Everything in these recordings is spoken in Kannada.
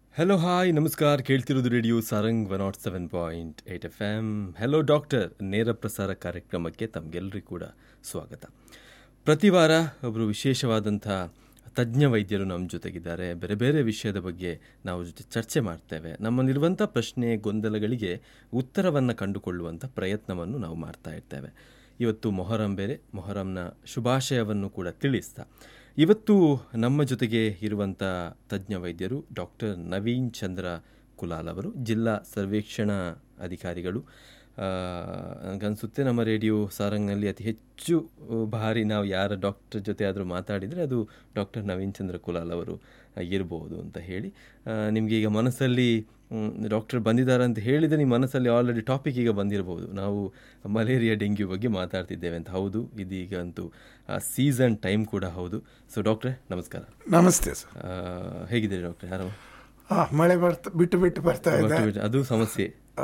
ಹಲೋ ಹಾಯ್ ನಮಸ್ಕಾರ ಕೇಳ್ತಿರೋದು radio Sarang one nought seven point eight F M hello doctor ನೇರ ಪ್ರಸಾರ ಕಾರ್ಯಕ್ರಮಕ್ಕೆ ತಮಗೆಲ್ಲರಿಗೂ ಕೂಡ ಸ್ವಾಗತ ಪ್ರತಿ ವಾರ ಒಬ್ಬರು ವಿಶೇಷವಾದಂಥ ತಜ್ಞ ವೈದ್ಯರು ನಮ್ಮ ಜೊತೆಗಿದ್ದಾರೆ ಬೇರೆ ಬೇರೆ ವಿಷಯದ ಬಗ್ಗೆ ನಾವು ಜೊತೆ ಚರ್ಚೆ ಮಾಡ್ತೇವೆ ನಮ್ಮಲ್ಲಿರುವಂಥ ಪ್ರಶ್ನೆ ಗೊಂದಲಗಳಿಗೆ ಉತ್ತರವನ್ನು ಕಂಡುಕೊಳ್ಳುವಂಥ ಪ್ರಯತ್ನವನ್ನು ನಾವು ಮಾಡ್ತಾ ಇರ್ತೇವೆ ಇವತ್ತು ಮೊಹರಂ ಬೇರೆ ಮೊಹರಂನ ಶುಭಾಶಯವನ್ನು ಕೂಡ ತಿಳಿಸ್ತಾ ಇವತ್ತು ನಮ್ಮ ಜೊತೆಗೆ ಇರುವಂಥ ತಜ್ಞ ವೈದ್ಯರು ಡಾಕ್ಟರ್ ನವೀನ್ ಚಂದ್ರ ಕುಲಾಲ್ ಅವರು ಜಿಲ್ಲಾ ಸರ್ವೇಕ್ಷಣಾ ಅಧಿಕಾರಿಗಳು ಆ, ನನಗನ್ಸುತ್ತೆ ನಮ್ಮ ರೇಡಿಯೋ ಸಾರಂಗ್ನಲ್ಲಿ ಅತಿ ಹೆಚ್ಚು ಬಾರಿ ನಾವು ಯಾರ ಡಾಕ್ಟರ್ ಜೊತೆ ಆದರೂ ಮಾತಾಡಿದರೆ ಅದು ಡಾಕ್ಟರ್ ನವೀನ್ ಚಂದ್ರ ಕುಲಾಲ್ ಅವರು ಇರ್ಬೋದು ಅಂತ ಹೇಳಿ ಆ, ನಿಮಗೆ ಈಗ ಮನಸ್ಸಲ್ಲಿ ಡಾಕ್ಟರ್ ಬಂದಿದ್ದಾರೆ ಅಂತ ಹೇಳಿದರೆ ನಿಮ್ಮ ಮನಸ್ಸಲ್ಲಿ ಆಲ್ರೆಡಿ ಟಾಪಿಕ್ ಈಗ ಬಂದಿರಬಹುದು ನಾವು ಮಲೇರಿಯಾ ಡೆಂಗ್ಯೂ ಬಗ್ಗೆ ಮಾತಾಡ್ತಿದ್ದೇವೆ ಅಂತ ಹೌದು ಇದೀಗ ಅಂತೂ ಸೀಸನ್ ಟೈಮ್ ಕೂಡ ಹೌದು ಸೊ ಡಾಕ್ಟ್ರೆ ನಮಸ್ಕಾರ ನಮಸ್ತೆ ಸರ್ ಆ, ಹೇಗಿದ್ದೀರಿ ಡಾಕ್ಟ್ರೆ ಆರಾಮ ಆ, ಮಳೆ ಬರ್ತಾ ಬಿಟ್ಟು ಬಿಟ್ಟು ಬರ್ತಾ ಇದೆ ಬಿಟ್ಟು ಬಿಟ್ಟು- ಅದು ಸಮಸ್ಯೆ ಆ,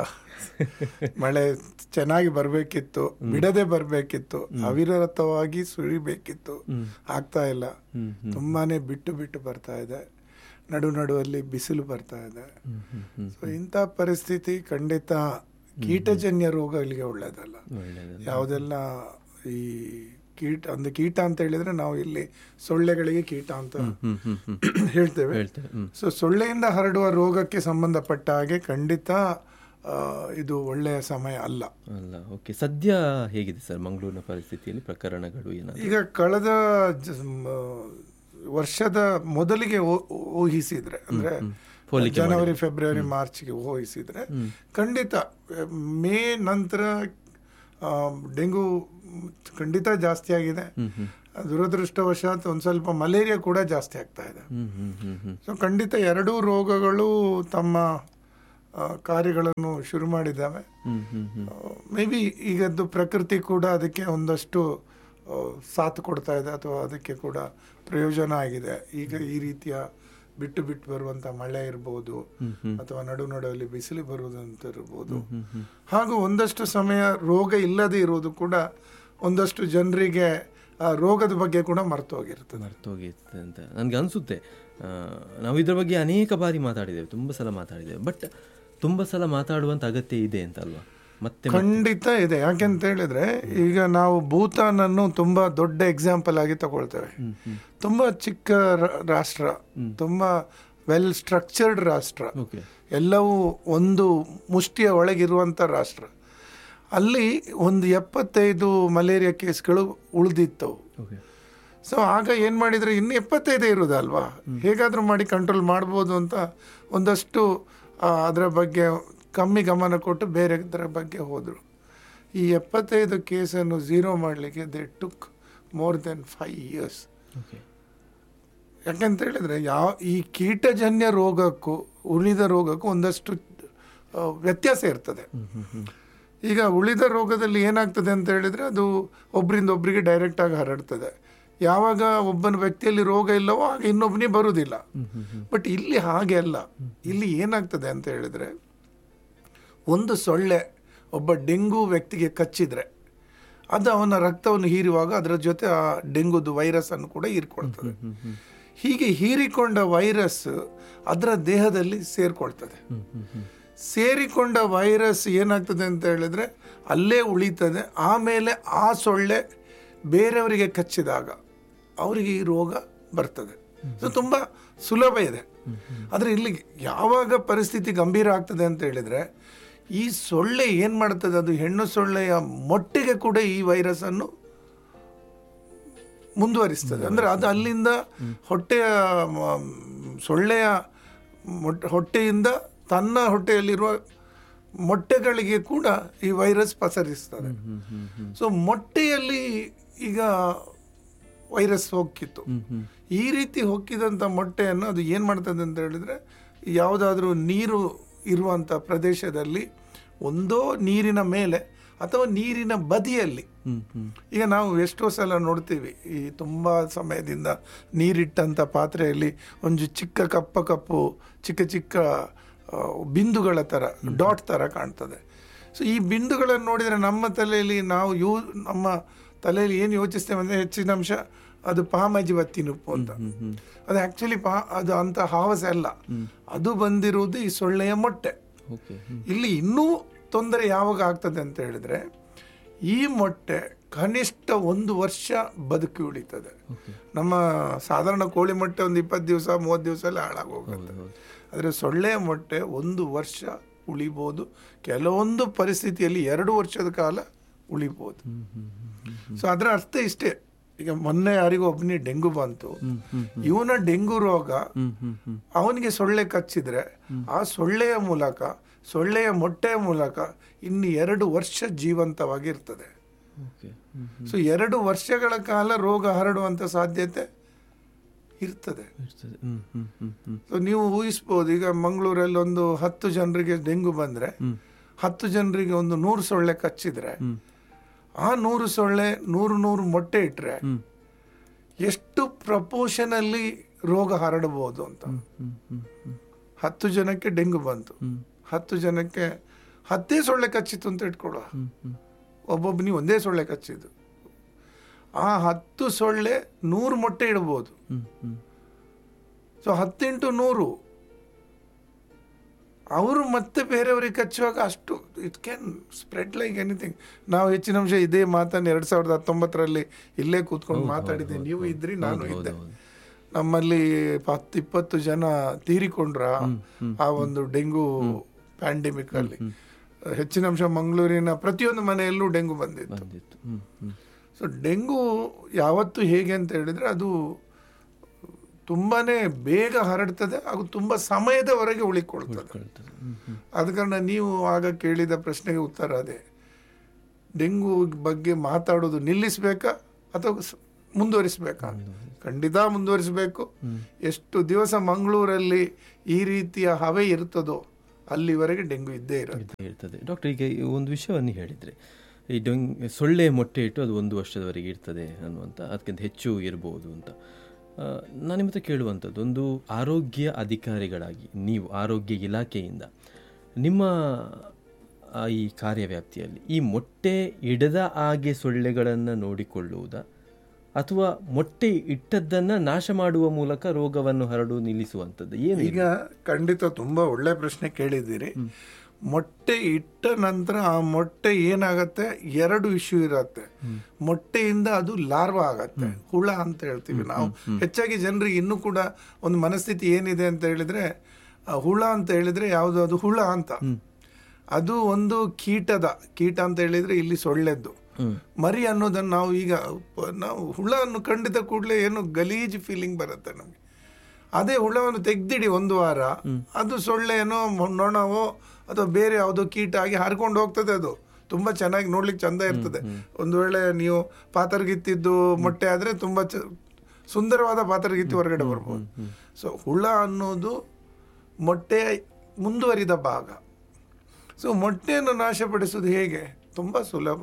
ಮಳೆ ಚೆನ್ನಾಗಿ ಬರಬೇಕಿತ್ತು ಬಿಡದೆ ಬರಬೇಕಿತ್ತು ಅವಿರತವಾಗಿ ಸುರಿಬೇಕಿತ್ತು ಆಗ್ತಾ ಇಲ್ಲ ತುಂಬಾನೇ ಬಿಟ್ಟು ಬಿಟ್ಟು ಬರ್ತಾ ಇದೆ ನಡು ನಡುವಲ್ಲಿ ಬಿಸಿಲು ಬರ್ತಾ ಇದೆ ಸೊ ಇಂಥ ಪರಿಸ್ಥಿತಿ ಖಂಡಿತ ಕೀಟಜನ್ಯ ರೋಗಗಳಿಗೆ ಒಳ್ಳೇದಲ್ಲ ಒಳ್ಳೆಯದು ಯಾವುದೆಲ್ಲ ಈ ಕೀಟ ಅಂದ್ರೆ ಕೀಟ ಅಂತ ಹೇಳಿದ್ರೆ ನಾವು ಇಲ್ಲಿ ಸೊಳ್ಳೆಗಳಿಗೆ ಕೀಟ ಅಂತ ಹ್ಮ್ ಹ್ಮ್ ಹ್ಮ್ ಹೇಳ್ತೇವೆ ಹೇಳ್ತೇವೆ ಹ್ಮ್ ಸೊ ಸೊಳ್ಳೆಯಿಂದ ಹರಡುವ ರೋಗಕ್ಕೆ ಸಂಬಂಧಪಟ್ಟ ಹಾಗೆ ಖಂಡಿತ ಆ, ಇದು ಒಳ್ಳೆಯ ಸಮಯ ಅಲ್ಲ ಅಲ್ಲ ಓಕೆ ಸದ್ಯ ಹೇಗಿದೆ ಸರ್ ಮಂಗಳೂರಿನ ಪರಿಸ್ಥಿತಿಯಲ್ಲಿ ಪ್ರಕರಣಗಳು ಏನಾದ್ರು ಈಗ ಕಳೆದ ಜ- ಮ, ವರ್ಷದ ಮೊದಲಿಗೆ ಊ- ಊಹಿಸಿದ್ರೆ ಅಂದ್ರೆ ಹೋಲಿಕೆ ಜನವರಿ ಫೆಬ್ರವರಿ ಮಾರ್ಚ್ಗೆ ಊಹಿಸಿದ್ರೆ ಖಂಡಿತ ಮೇ ನಂತರ ಆ, ಡೆಂಗು ಖಂಡಿತ ಜಾಸ್ತಿ ಆಗಿದೆ ದುರದೃಷ್ಟವಶಾತ್ ಒಂದು ಸ್ವಲ್ಪ ಮಲೇರಿಯಾ ಕೂಡ ಜಾಸ್ತಿ ಆಗ್ತಾ ಇದೆ ಹ್ಮ್ ಹ್ಮ್ ಹ್ಮ್ ಹ್ಮ್ ಸೊ ಖಂಡಿತ ಎರಡೂ ರೋಗಗಳು ತಮ್ಮ ಆ, ಕಾರ್ಯಗಳನ್ನು ಶುರು ಮಾಡಿದ್ದಾವೆ ಹ್ಮ್ ಹ್ಮ್ ಹ್ಮ್ ಮೇ ಬಿ ಈಗದ್ದು ಪ್ರಕೃತಿ ಕೂಡ ಅದಕ್ಕೆ ಒಂದಷ್ಟು ಆ, ಸಾಥ್ ಕೊಡ್ತಾ ಇದೆ ಅಥವಾ ಅದಕ್ಕೆ ಕೂಡ ಪ್ರಯೋಜನ ಆಗಿದೆ ಈಗ ಈ ರೀತಿಯ ಬಿಟ್ಟು ಬಿಟ್ಟು ಬರುವಂತ ಮಳೆ ಇರ್ಬೋದು ಅಥವಾ ನಡು ನಡುವಲ್ಲಿ ಬಿಸಿಲು ಬರುವುದಂತ ಇರ್ಬೋದು ಹಾಗೂ ಒಂದಷ್ಟು ಸಮಯ ರೋಗ ಇಲ್ಲದೆ ಇರುವುದು ಕೂಡ ಒಂದಷ್ಟು ಜನರಿಗೆ ಆ ರೋಗದ ಬಗ್ಗೆ ಕೂಡ ಮರೆತು ಹೋಗಿರ್ತದೆ ಮರ್ತೋಗಿರ್ತದೆ ಅಂತ ನನಗೆ ಅನಿಸುತ್ತೆ ನಾವು ಇದ್ರ ಬಗ್ಗೆ ಅನೇಕ ಬಾರಿ ಮಾತಾಡಿದ್ದೇವೆ ತುಂಬ ಸಲ ಮಾತಾಡಿದ್ದೇವೆ ಬಟ್ ತುಂಬ ಸಲ ಮಾತಾಡುವಂಥ ಅಗತ್ಯ ಇದೆ ಅಂತ ಅಲ್ವಾ ಮತ್ತೆ ಖಂಡಿತ ಇದೆ ಯಾಕೆಂತ ಹೇಳಿದ್ರೆ ಈಗ ನಾವು ಭೂತಾನ್ ಅನ್ನು ತುಂಬಾ ದೊಡ್ಡ ಎಕ್ಸಾಂಪಲ್ ಆಗಿ ತಗೊಳ್ತೇವೆ ತುಂಬಾ ಚಿಕ್ಕ ರ- ರಾಷ್ಟ್ರ ತುಂಬಾ ವೆಲ್ ಸ್ಟ್ರಕ್ಚರ್ಡ್ ರಾಷ್ಟ್ರ ಓಕೆ ಎಲ್ಲವೂ ಒಂದು ಮುಷ್ಟಿಯ ಒಳಗಿರುವಂತ ರಾಷ್ಟ್ರ ಅಲ್ಲಿ ಒಂದು ಎಪ್ಪತ್ತೈದು ಮಲೇರಿಯಾ ಕೇಸ್ಗಳು ಉಳಿದಿತ್ತವು ಓಕೆ ಸೊ ಆಗ ಏನು ಮಾಡಿದರೆ ಇನ್ನು ಎಪ್ಪತ್ತೈದೇ ಇರೋದಲ್ವಾ ಹೇಗಾದರೂ ಮಾಡಿ ಕಂಟ್ರೋಲ್ ಮಾಡ್ಬೋದು ಅಂತ ಒಂದಷ್ಟು ಆ, ಅದರ ಬಗ್ಗೆ ಕಮ್ಮಿ ಗಮನ ಕೊಟ್ಟು ಬೇರೆದರ ಬಗ್ಗೆ ಹೋದರು ಈ ಎಪ್ಪತ್ತೈದು ಕೇಸನ್ನು ಝೀರೋ ಮಾಡಲಿಕ್ಕೆ they took more than five years okay ಯಾಕಂತ ಹೇಳಿದ್ರೆ ಯಾವ ಈ ಕೀಟಜನ್ಯ ರೋಗಕ್ಕೂ ಉಳಿದ ರೋಗಕ್ಕೂ ಒಂದಷ್ಟು ಆ, ವ್ಯತ್ಯಾಸ ಇರ್ತದೆ ಈಗ ಉಳಿದ ರೋಗದಲ್ಲಿ ಏನಾಗ್ತದೆ ಅಂತ ಹೇಳಿದ್ರೆ ಅದು ಒಬ್ಬರಿಂದ ಒಬ್ಬರಿಗೆ ಡೈರೆಕ್ಟ್ ಆಗಿ ಹರಡ್ತದೆ ಯಾವಾಗ ಒಬ್ಬನ ವ್ಯಕ್ತಿಯಲ್ಲಿ ರೋಗ ಇಲ್ಲವೋ ಆಗ ಇನ್ನೊಬ್ಬನಿಗೆ ಬರುವುದಿಲ್ಲ ಬಟ್ ಇಲ್ಲಿ ಹಾಗೆ ಅಲ್ಲ ಇಲ್ಲಿ ಏನಾಗ್ತದೆ ಅಂತ ಹೇಳಿದ್ರೆ ಒಂದು ಸೊಳ್ಳೆ ಒಬ್ಬ ಡೆಂಗು ವ್ಯಕ್ತಿಗೆ ಕಚ್ಚಿದ್ರೆ ಅದು ಅವನ ರಕ್ತವನ್ನು ಹೀರುವಾಗ ಅದರ ಜೊತೆ ಆ ಡೆಂಗುದು ವೈರಸ್ ಅನ್ನು ಕೂಡ ಹೀರಿಕೊಳ್ತದೆ ಹೀಗೆ ಹೀರಿಕೊಂಡ ವೈರಸ್ ಅದರ ದೇಹದಲ್ಲಿ ಸೇರ್ಕೊಳ್ತದೆ ಸೇರಿಕೊಂಡ ವೈರಸ್ ಏನಾಗ್ತದೆ ಅಂತ ಹೇಳಿದ್ರೆ ಅಲ್ಲೇ ಉಳಿತದೆ ಆಮೇಲೆ ಆ ಸೊಳ್ಳೆ ಬೇರೆಯವರಿಗೆ ಕಚ್ಚಿದಾಗ ಅವರಿಗೆ ಈ ರೋಗ ಬರ್ತದೆ ಸೊ ತುಂಬ ಸುಲಭ ಇದೆ ಆದರೆ ಇಲ್ಲಿ ಯಾವಾಗ ಪರಿಸ್ಥಿತಿ ಗಂಭೀರ ಆಗ್ತದೆ ಅಂತ ಹೇಳಿದ್ರೆ ಈ ಸೊಳ್ಳೆ ಏನು ಮಾಡ್ತದೆ ಅದು ಹೆಣ್ಣು ಸೊಳ್ಳೆಯ ಮೊಟ್ಟೆಗೆ ಕೂಡ ಈ ವೈರಸ್ ಅನ್ನು ಮುಂದುವರಿಸ್ತದೆ ಅಂದ್ರೆ ಅದು ಅಲ್ಲಿಂದ ಹೊಟ್ಟೆಯ ಮ, ಸೊಳ್ಳೆಯ ಮೊಟ್ಟೆ ಹೊಟ್ಟೆಯಿಂದ ತನ್ನ ಹೊಟ್ಟೆಯಲ್ಲಿರುವ ಮೊಟ್ಟೆಗಳಿಗೆ ಕೂಡ ಈ ವೈರಸ್ ಪಸರಿಸ್ತದೆ ಸೊ ಮೊಟ್ಟೆಯಲ್ಲಿ ಈಗ ವೈರಸ್ ಹೋಗಿತ್ತು ಈ ರೀತಿ ಹೊಕ್ಕಿದಂಥ ಮೊಟ್ಟೆಯನ್ನು ಅದು ಏನು ಮಾಡ್ತದೆ ಅಂತ ಹೇಳಿದ್ರೆ ಯಾವುದಾದ್ರೂ ನೀರು ಇರುವಂಥ ಪ್ರದೇಶದಲ್ಲಿ ಒಂದೋ ನೀರಿನ ಮೇಲೆ ಅಥವಾ ನೀರಿನ ಬದಿಯಲ್ಲಿ ಈಗ ನಾವು ಎಷ್ಟೋ ಸಲ ನೋಡ್ತೀವಿ ಈ ತುಂಬ ಸಮಯದಿಂದ ನೀರಿಟ್ಟಂಥ ಪಾತ್ರೆಯಲ್ಲಿ ಒಂದು ಚಿಕ್ಕ ಕಪ್ಪ ಕಪ್ಪು ಚಿಕ್ಕ ಚಿಕ್ಕ ಆ, ಬಿಂದುಗಳ ಥರ ಡಾಟ್ ಥರ ಕಾಣ್ತದೆ ಸೊ ಈ ಬಿಂದುಗಳನ್ನು ನೋಡಿದರೆ ನಮ್ಮ ತಲೆಯಲ್ಲಿ ನಾವು ಯೂ ನಮ್ಮ ತಲೆಯಲ್ಲಿ ಏನು ಯೋಚಿಸ್ತೇವೆ ಅಂದರೆ ಹೆಚ್ಚಿನ ಅಂಶ ಅದು ಪಾಮಜಿವತ್ತಿನುಪ್ಪು ಅಂತ ಅದು ಆಕ್ಚುಲಿ ಪಾ ಅದು ಅಂತ ಹಾವಸ ಅಲ್ಲ ಅದು ಬಂದಿರುವುದು ಈ ಸೊಳ್ಳೆಯ ಮೊಟ್ಟೆ ಓಕೆ ಇಲ್ಲಿ ಇನ್ನೂ ತೊಂದರೆ ಯಾವಾಗ ಆಗ್ತದೆ ಅಂತ ಹೇಳಿದ್ರೆ ಈ ಮೊಟ್ಟೆ ಕನಿಷ್ಠ ಒಂದು ವರ್ಷ ಬದುಕಿ ಉಳಿತದೆ ನಮ್ಮ ಸಾಧಾರಣ ಕೋಳಿ ಮೊಟ್ಟೆ ಒಂದು ಇಪ್ಪತ್ತು ದಿವಸ ಮೂವತ್ತು ದಿವಸ ಎಲ್ಲ ಹಾಳಾಗೋಗುತ್ತೆ ಆದರೆ ಸೊಳ್ಳೆಯ ಮೊಟ್ಟೆ ಒಂದು ವರ್ಷ ಉಳಿಬೋದು ಕೆಲವೊಂದು ಪರಿಸ್ಥಿತಿಯಲ್ಲಿ ಎರಡು ವರ್ಷದ ಕಾಲ ಉಳಿಬೋದು ಸೊ ಅದರ ಅರ್ಥ ಇಷ್ಟೇ ಈಗ ಮೊನ್ನೆ ಯಾರಿಗೂ ಒಬ್ಬನಿಗೆ ಡೆಂಗು ಬಂತು ಇವನ ಡೆಂಗು ರೋಗ ಅವನಿಗೆ ಸೊಳ್ಳೆ ಕಚ್ಚಿದ್ರೆ ಆ ಸೊಳ್ಳೆಯ ಮೂಲಕ ಸೊಳ್ಳೆಯ ಮೊಟ್ಟೆಯ ಮೂಲಕ ಇನ್ನು ಎರಡು ವರ್ಷ ಜೀವಂತವಾಗಿರ್ತದೆ ಓಕೆ ಸೊ ಎರಡು ವರ್ಷಗಳ ಕಾಲ ರೋಗ ಹರಡುವಂತ ಸಾಧ್ಯತೆ ಇರ್ತದೆ ಇರ್ತದೆ ಹ್ಮ್ ಹ್ಮ್ ಹ್ಮ್ ಹ್ಮ್ ಸೊ ನೀವು ಊಹಿಸ್ಬೋದು ಈಗ ಮಂಗಳೂರಲ್ಲಿ ಒಂದು ಹತ್ತು ಜನರಿಗೆ ಡೆಂಗು ಬಂದ್ರೆ ಹತ್ತು ಜನರಿಗೆ ಒಂದು ನೂರು ಸೊಳ್ಳೆ ಕಚ್ಚಿದ್ರೆ ಆ ನೂರು ಸೊಳ್ಳೆ ನೂರು ನೂರು ಮೊಟ್ಟೆ ಇಟ್ರೆ ಎಷ್ಟು ಪ್ರಪೋರ್ಷನಲ್ಲಿ ರೋಗ ಹರಡಬಹುದು ಅಂತ ಹ್ಮ್ ಹ್ಮ್ ಹ್ಮ್ ಹತ್ತು ಜನಕ್ಕೆ ಡೆಂಗು ಬಂತು ಹತ್ತು ಜನಕ್ಕೆ ಹತ್ತೇ ಸೊಳ್ಳೆ ಕಚ್ಚಿತ್ತು ಅಂತ ಇಟ್ಕೊಳ್ಳುವ ಹ್ಮ್ ಹ್ಮ್ ಒಬ್ಬೊಬ್ಬನಿಗೆ ಒಂದೇ ಸೊಳ್ಳೆ ಕಚ್ಚಿದ್ದು ಆ ಹತ್ತು ಸೊಳ್ಳೆ ನೂರು ಮೊಟ್ಟೆ ಇಡ್ಬೋದು ಹ್ಮ್ ಹ್ಮ್ ಸೊ ಹತ್ತೆಂಟು ನೂರು ಅವರು ಮತ್ತೆ ಬೇರೆಯವರಿಗೆ ಕಚ್ಚುವಾಗ ಅಷ್ಟು it can spread like anything ನಾವು ಹೆಚ್ಚಿನ ಅಂಶ ಇದೇ ಮಾತನ್ನು ಎರಡ್ ಸಾವಿರದ ಹತ್ತೊಂಬತ್ತರಲ್ಲಿ ಇಲ್ಲೇ ಕೂತ್ಕೊಂಡು ಮಾತಾಡಿದ್ದೆ ನೀವು ಇದ್ರಿ ನಾನು ಇದ್ದೆ ನಮ್ಮಲ್ಲಿ ಹತ್ತು ಇಪ್ಪತ್ತು ಜನ ತೀರಿಕೊಂಡ್ರ ಆ ಒಂದು ಡೆಂಗು ಪ್ಯಾಂಡೆಮಿಕ್ ಅಲ್ಲಿ ಹೆಚ್ಚಿನ ಅಂಶ ಮಂಗಳೂರಿನ ಪ್ರತಿಯೊಂದು ಮನೆಯಲ್ಲೂ ಡೆಂಗು ಬಂದಿತ್ತು ಬಂದಿತ್ತು ಹ್ಮ್ ಹ್ಮ್ ಸೊ ಡೆಂಗು ಯಾವತ್ತು ಹೇಗೆ ಅಂತ ಹೇಳಿದ್ರೆ ಅದು ತುಂಬಾನೇ ಬೇಗ ಹರಡ್ತದೆ ಹಾಗೂ ತುಂಬಾ ಸಮಯದವರೆಗೆ ಉಳಿಕೊಳ್ತದೆ ಕಳ್ತದೆ ಹ್ಮ್ ಹ್ಮ್ ಆದ ಕಾರಣ ನೀವು ಆಗ ಕೇಳಿದ ಪ್ರಶ್ನೆಗೆ ಉತ್ತರ ಅದೇ ಡೆಂಗು ಬಗ್ಗೆ ಮಾತಾಡೋದು ನಿಲ್ಲಿಸಬೇಕಾ ಅಥವಾ ಸ್- ಮುಂದುವರಿಸಬೇಕಾ ಖಂಡಿತ ಮುಂದುವರಿಸಬೇಕು ಎಷ್ಟು ದಿವಸ ಮಂಗಳೂರಲ್ಲಿ ಈ ರೀತಿಯ ಹವೆ ಇರ್ತದೋ ಅಲ್ಲಿವರೆಗೆ ಡೆಂಗು ಇದ್ದೇ ಇರೋದು ಇದ್ದೇ ಇರ್ತದೆ ಡಾಕ್ಟರ್ ಈಗ ಈ ಒಂದು ವಿಷಯವನ್ನು ಹೇಳಿದರೆ ಈ ಡೊಂಗ್ ಸೊಳ್ಳೆ ಮೊಟ್ಟೆ ಇಟ್ಟು ಅದು ಒಂದು ವರ್ಷದವರೆಗೆ ಇರ್ತದೆ ಅನ್ನುವಂಥ ಅದಕ್ಕಿಂತ ಹೆಚ್ಚು ಇರ್ಬೋದು ಅಂತ ಆ, ನಾನು ನಿಮ್ಮ ಹತ್ರ ಕೇಳುವಂಥದ್ದು ಒಂದು ಆರೋಗ್ಯ ಅಧಿಕಾರಿಗಳಾಗಿ ನೀವು ಆರೋಗ್ಯ ಇಲಾಖೆಯಿಂದ ನಿಮ್ಮ ಆ, ಈ ಕಾರ್ಯವ್ಯಾಪ್ತಿಯಲ್ಲಿ ಈ ಮೊಟ್ಟೆ ಇಡದ ಹಾಗೆ ಸೊಳ್ಳೆಗಳನ್ನು ನೋಡಿಕೊಳ್ಳುವುದಾ ಅಥವಾ ಮೊಟ್ಟೆ ಇಟ್ಟದ್ದನ್ನು ನಾಶ ಮಾಡುವ ಮೂಲಕ ರೋಗವನ್ನು ಹರಡು ನಿಲ್ಲಿಸುವಂಥದ್ದು ಏನು ಈಗ ಖಂಡಿತ ತುಂಬಾ ಒಳ್ಳೆ ಪ್ರಶ್ನೆ ಕೇಳಿದ್ದೀರಿ ಮೊಟ್ಟೆ ಇಟ್ಟ ನಂತರ ಆ ಮೊಟ್ಟೆ ಏನಾಗತ್ತೆ ಎರಡು ಇಶ್ಯೂ ಇರತ್ತೆ ಮೊಟ್ಟೆಯಿಂದ ಅದು ಲಾರ್ವ ಆಗತ್ತೆ ಹುಳ ಅಂತ ಹೇಳ್ತೀವಿ ನಾವು ಹೆಚ್ಚಾಗಿ ಜನರಿಗೆ ಇನ್ನೂ ಕೂಡ ಒಂದು ಮನಸ್ಥಿತಿ ಏನಿದೆ ಅಂತ ಹೇಳಿದ್ರೆ ಆ ಹುಳ ಅಂತ ಹೇಳಿದ್ರೆ ಯಾವುದು ಅದು ಹುಳ ಅಂತ ಅದು ಒಂದು ಕೀಟದ ಕೀಟ ಅಂತ ಹೇಳಿದ್ರೆ ಇಲ್ಲಿ ಸೊಳ್ಳೆದ್ದು ಮರಿ ಅನ್ನೋದನ್ನು ನಾವು ಈಗ ಪ- ನಾವು ಹುಳ ಅನ್ನು ಖಂಡಿತ ಕೂಡಲೇ ಏನು ಗಲೀಜ್ ಫೀಲಿಂಗ್ ಬರುತ್ತೆ ನಮಗೆ ಅದೇ ಹುಳವನ್ನು ತೆಗ್ದಿಡಿ ಒಂದು ವಾರ ಅದು ಸೊಳ್ಳೆನೋ ಮೊ- ನೊಣವೋ ಅಥವಾ ಬೇರೆ ಯಾವುದೋ ಕೀಟ ಆಗಿ ಹಾರ್ಕೊಂಡು ಹೋಗ್ತದೆ ಅದು ತುಂಬಾ ಚೆನ್ನಾಗಿ ನೋಡ್ಲಿಕ್ಕೆ ಚಂದ ಇರ್ತದೆ ಒಂದು ವೇಳೆ ನೀವು ಪಾತರಗಿತ್ತಿದ್ದು ಮೊಟ್ಟೆ ಆದ್ರೆ ತುಂಬಾ ಚ- ಸುಂದರವಾದ ಪಾತರಗಿತ್ತಿ ಹೊರಗಡೆ ಬರ್ಬೋದು ಸೊ ಹುಳ ಅನ್ನೋದು ಮೊಟ್ಟೆಯ ಮುಂದುವರಿದ ಭಾಗ ಸೊ ಮೊಟ್ಟೆಯನ್ನು ನಾಶಪಡಿಸುವುದು ಹೇಗೆ ತುಂಬಾ ಸುಲಭ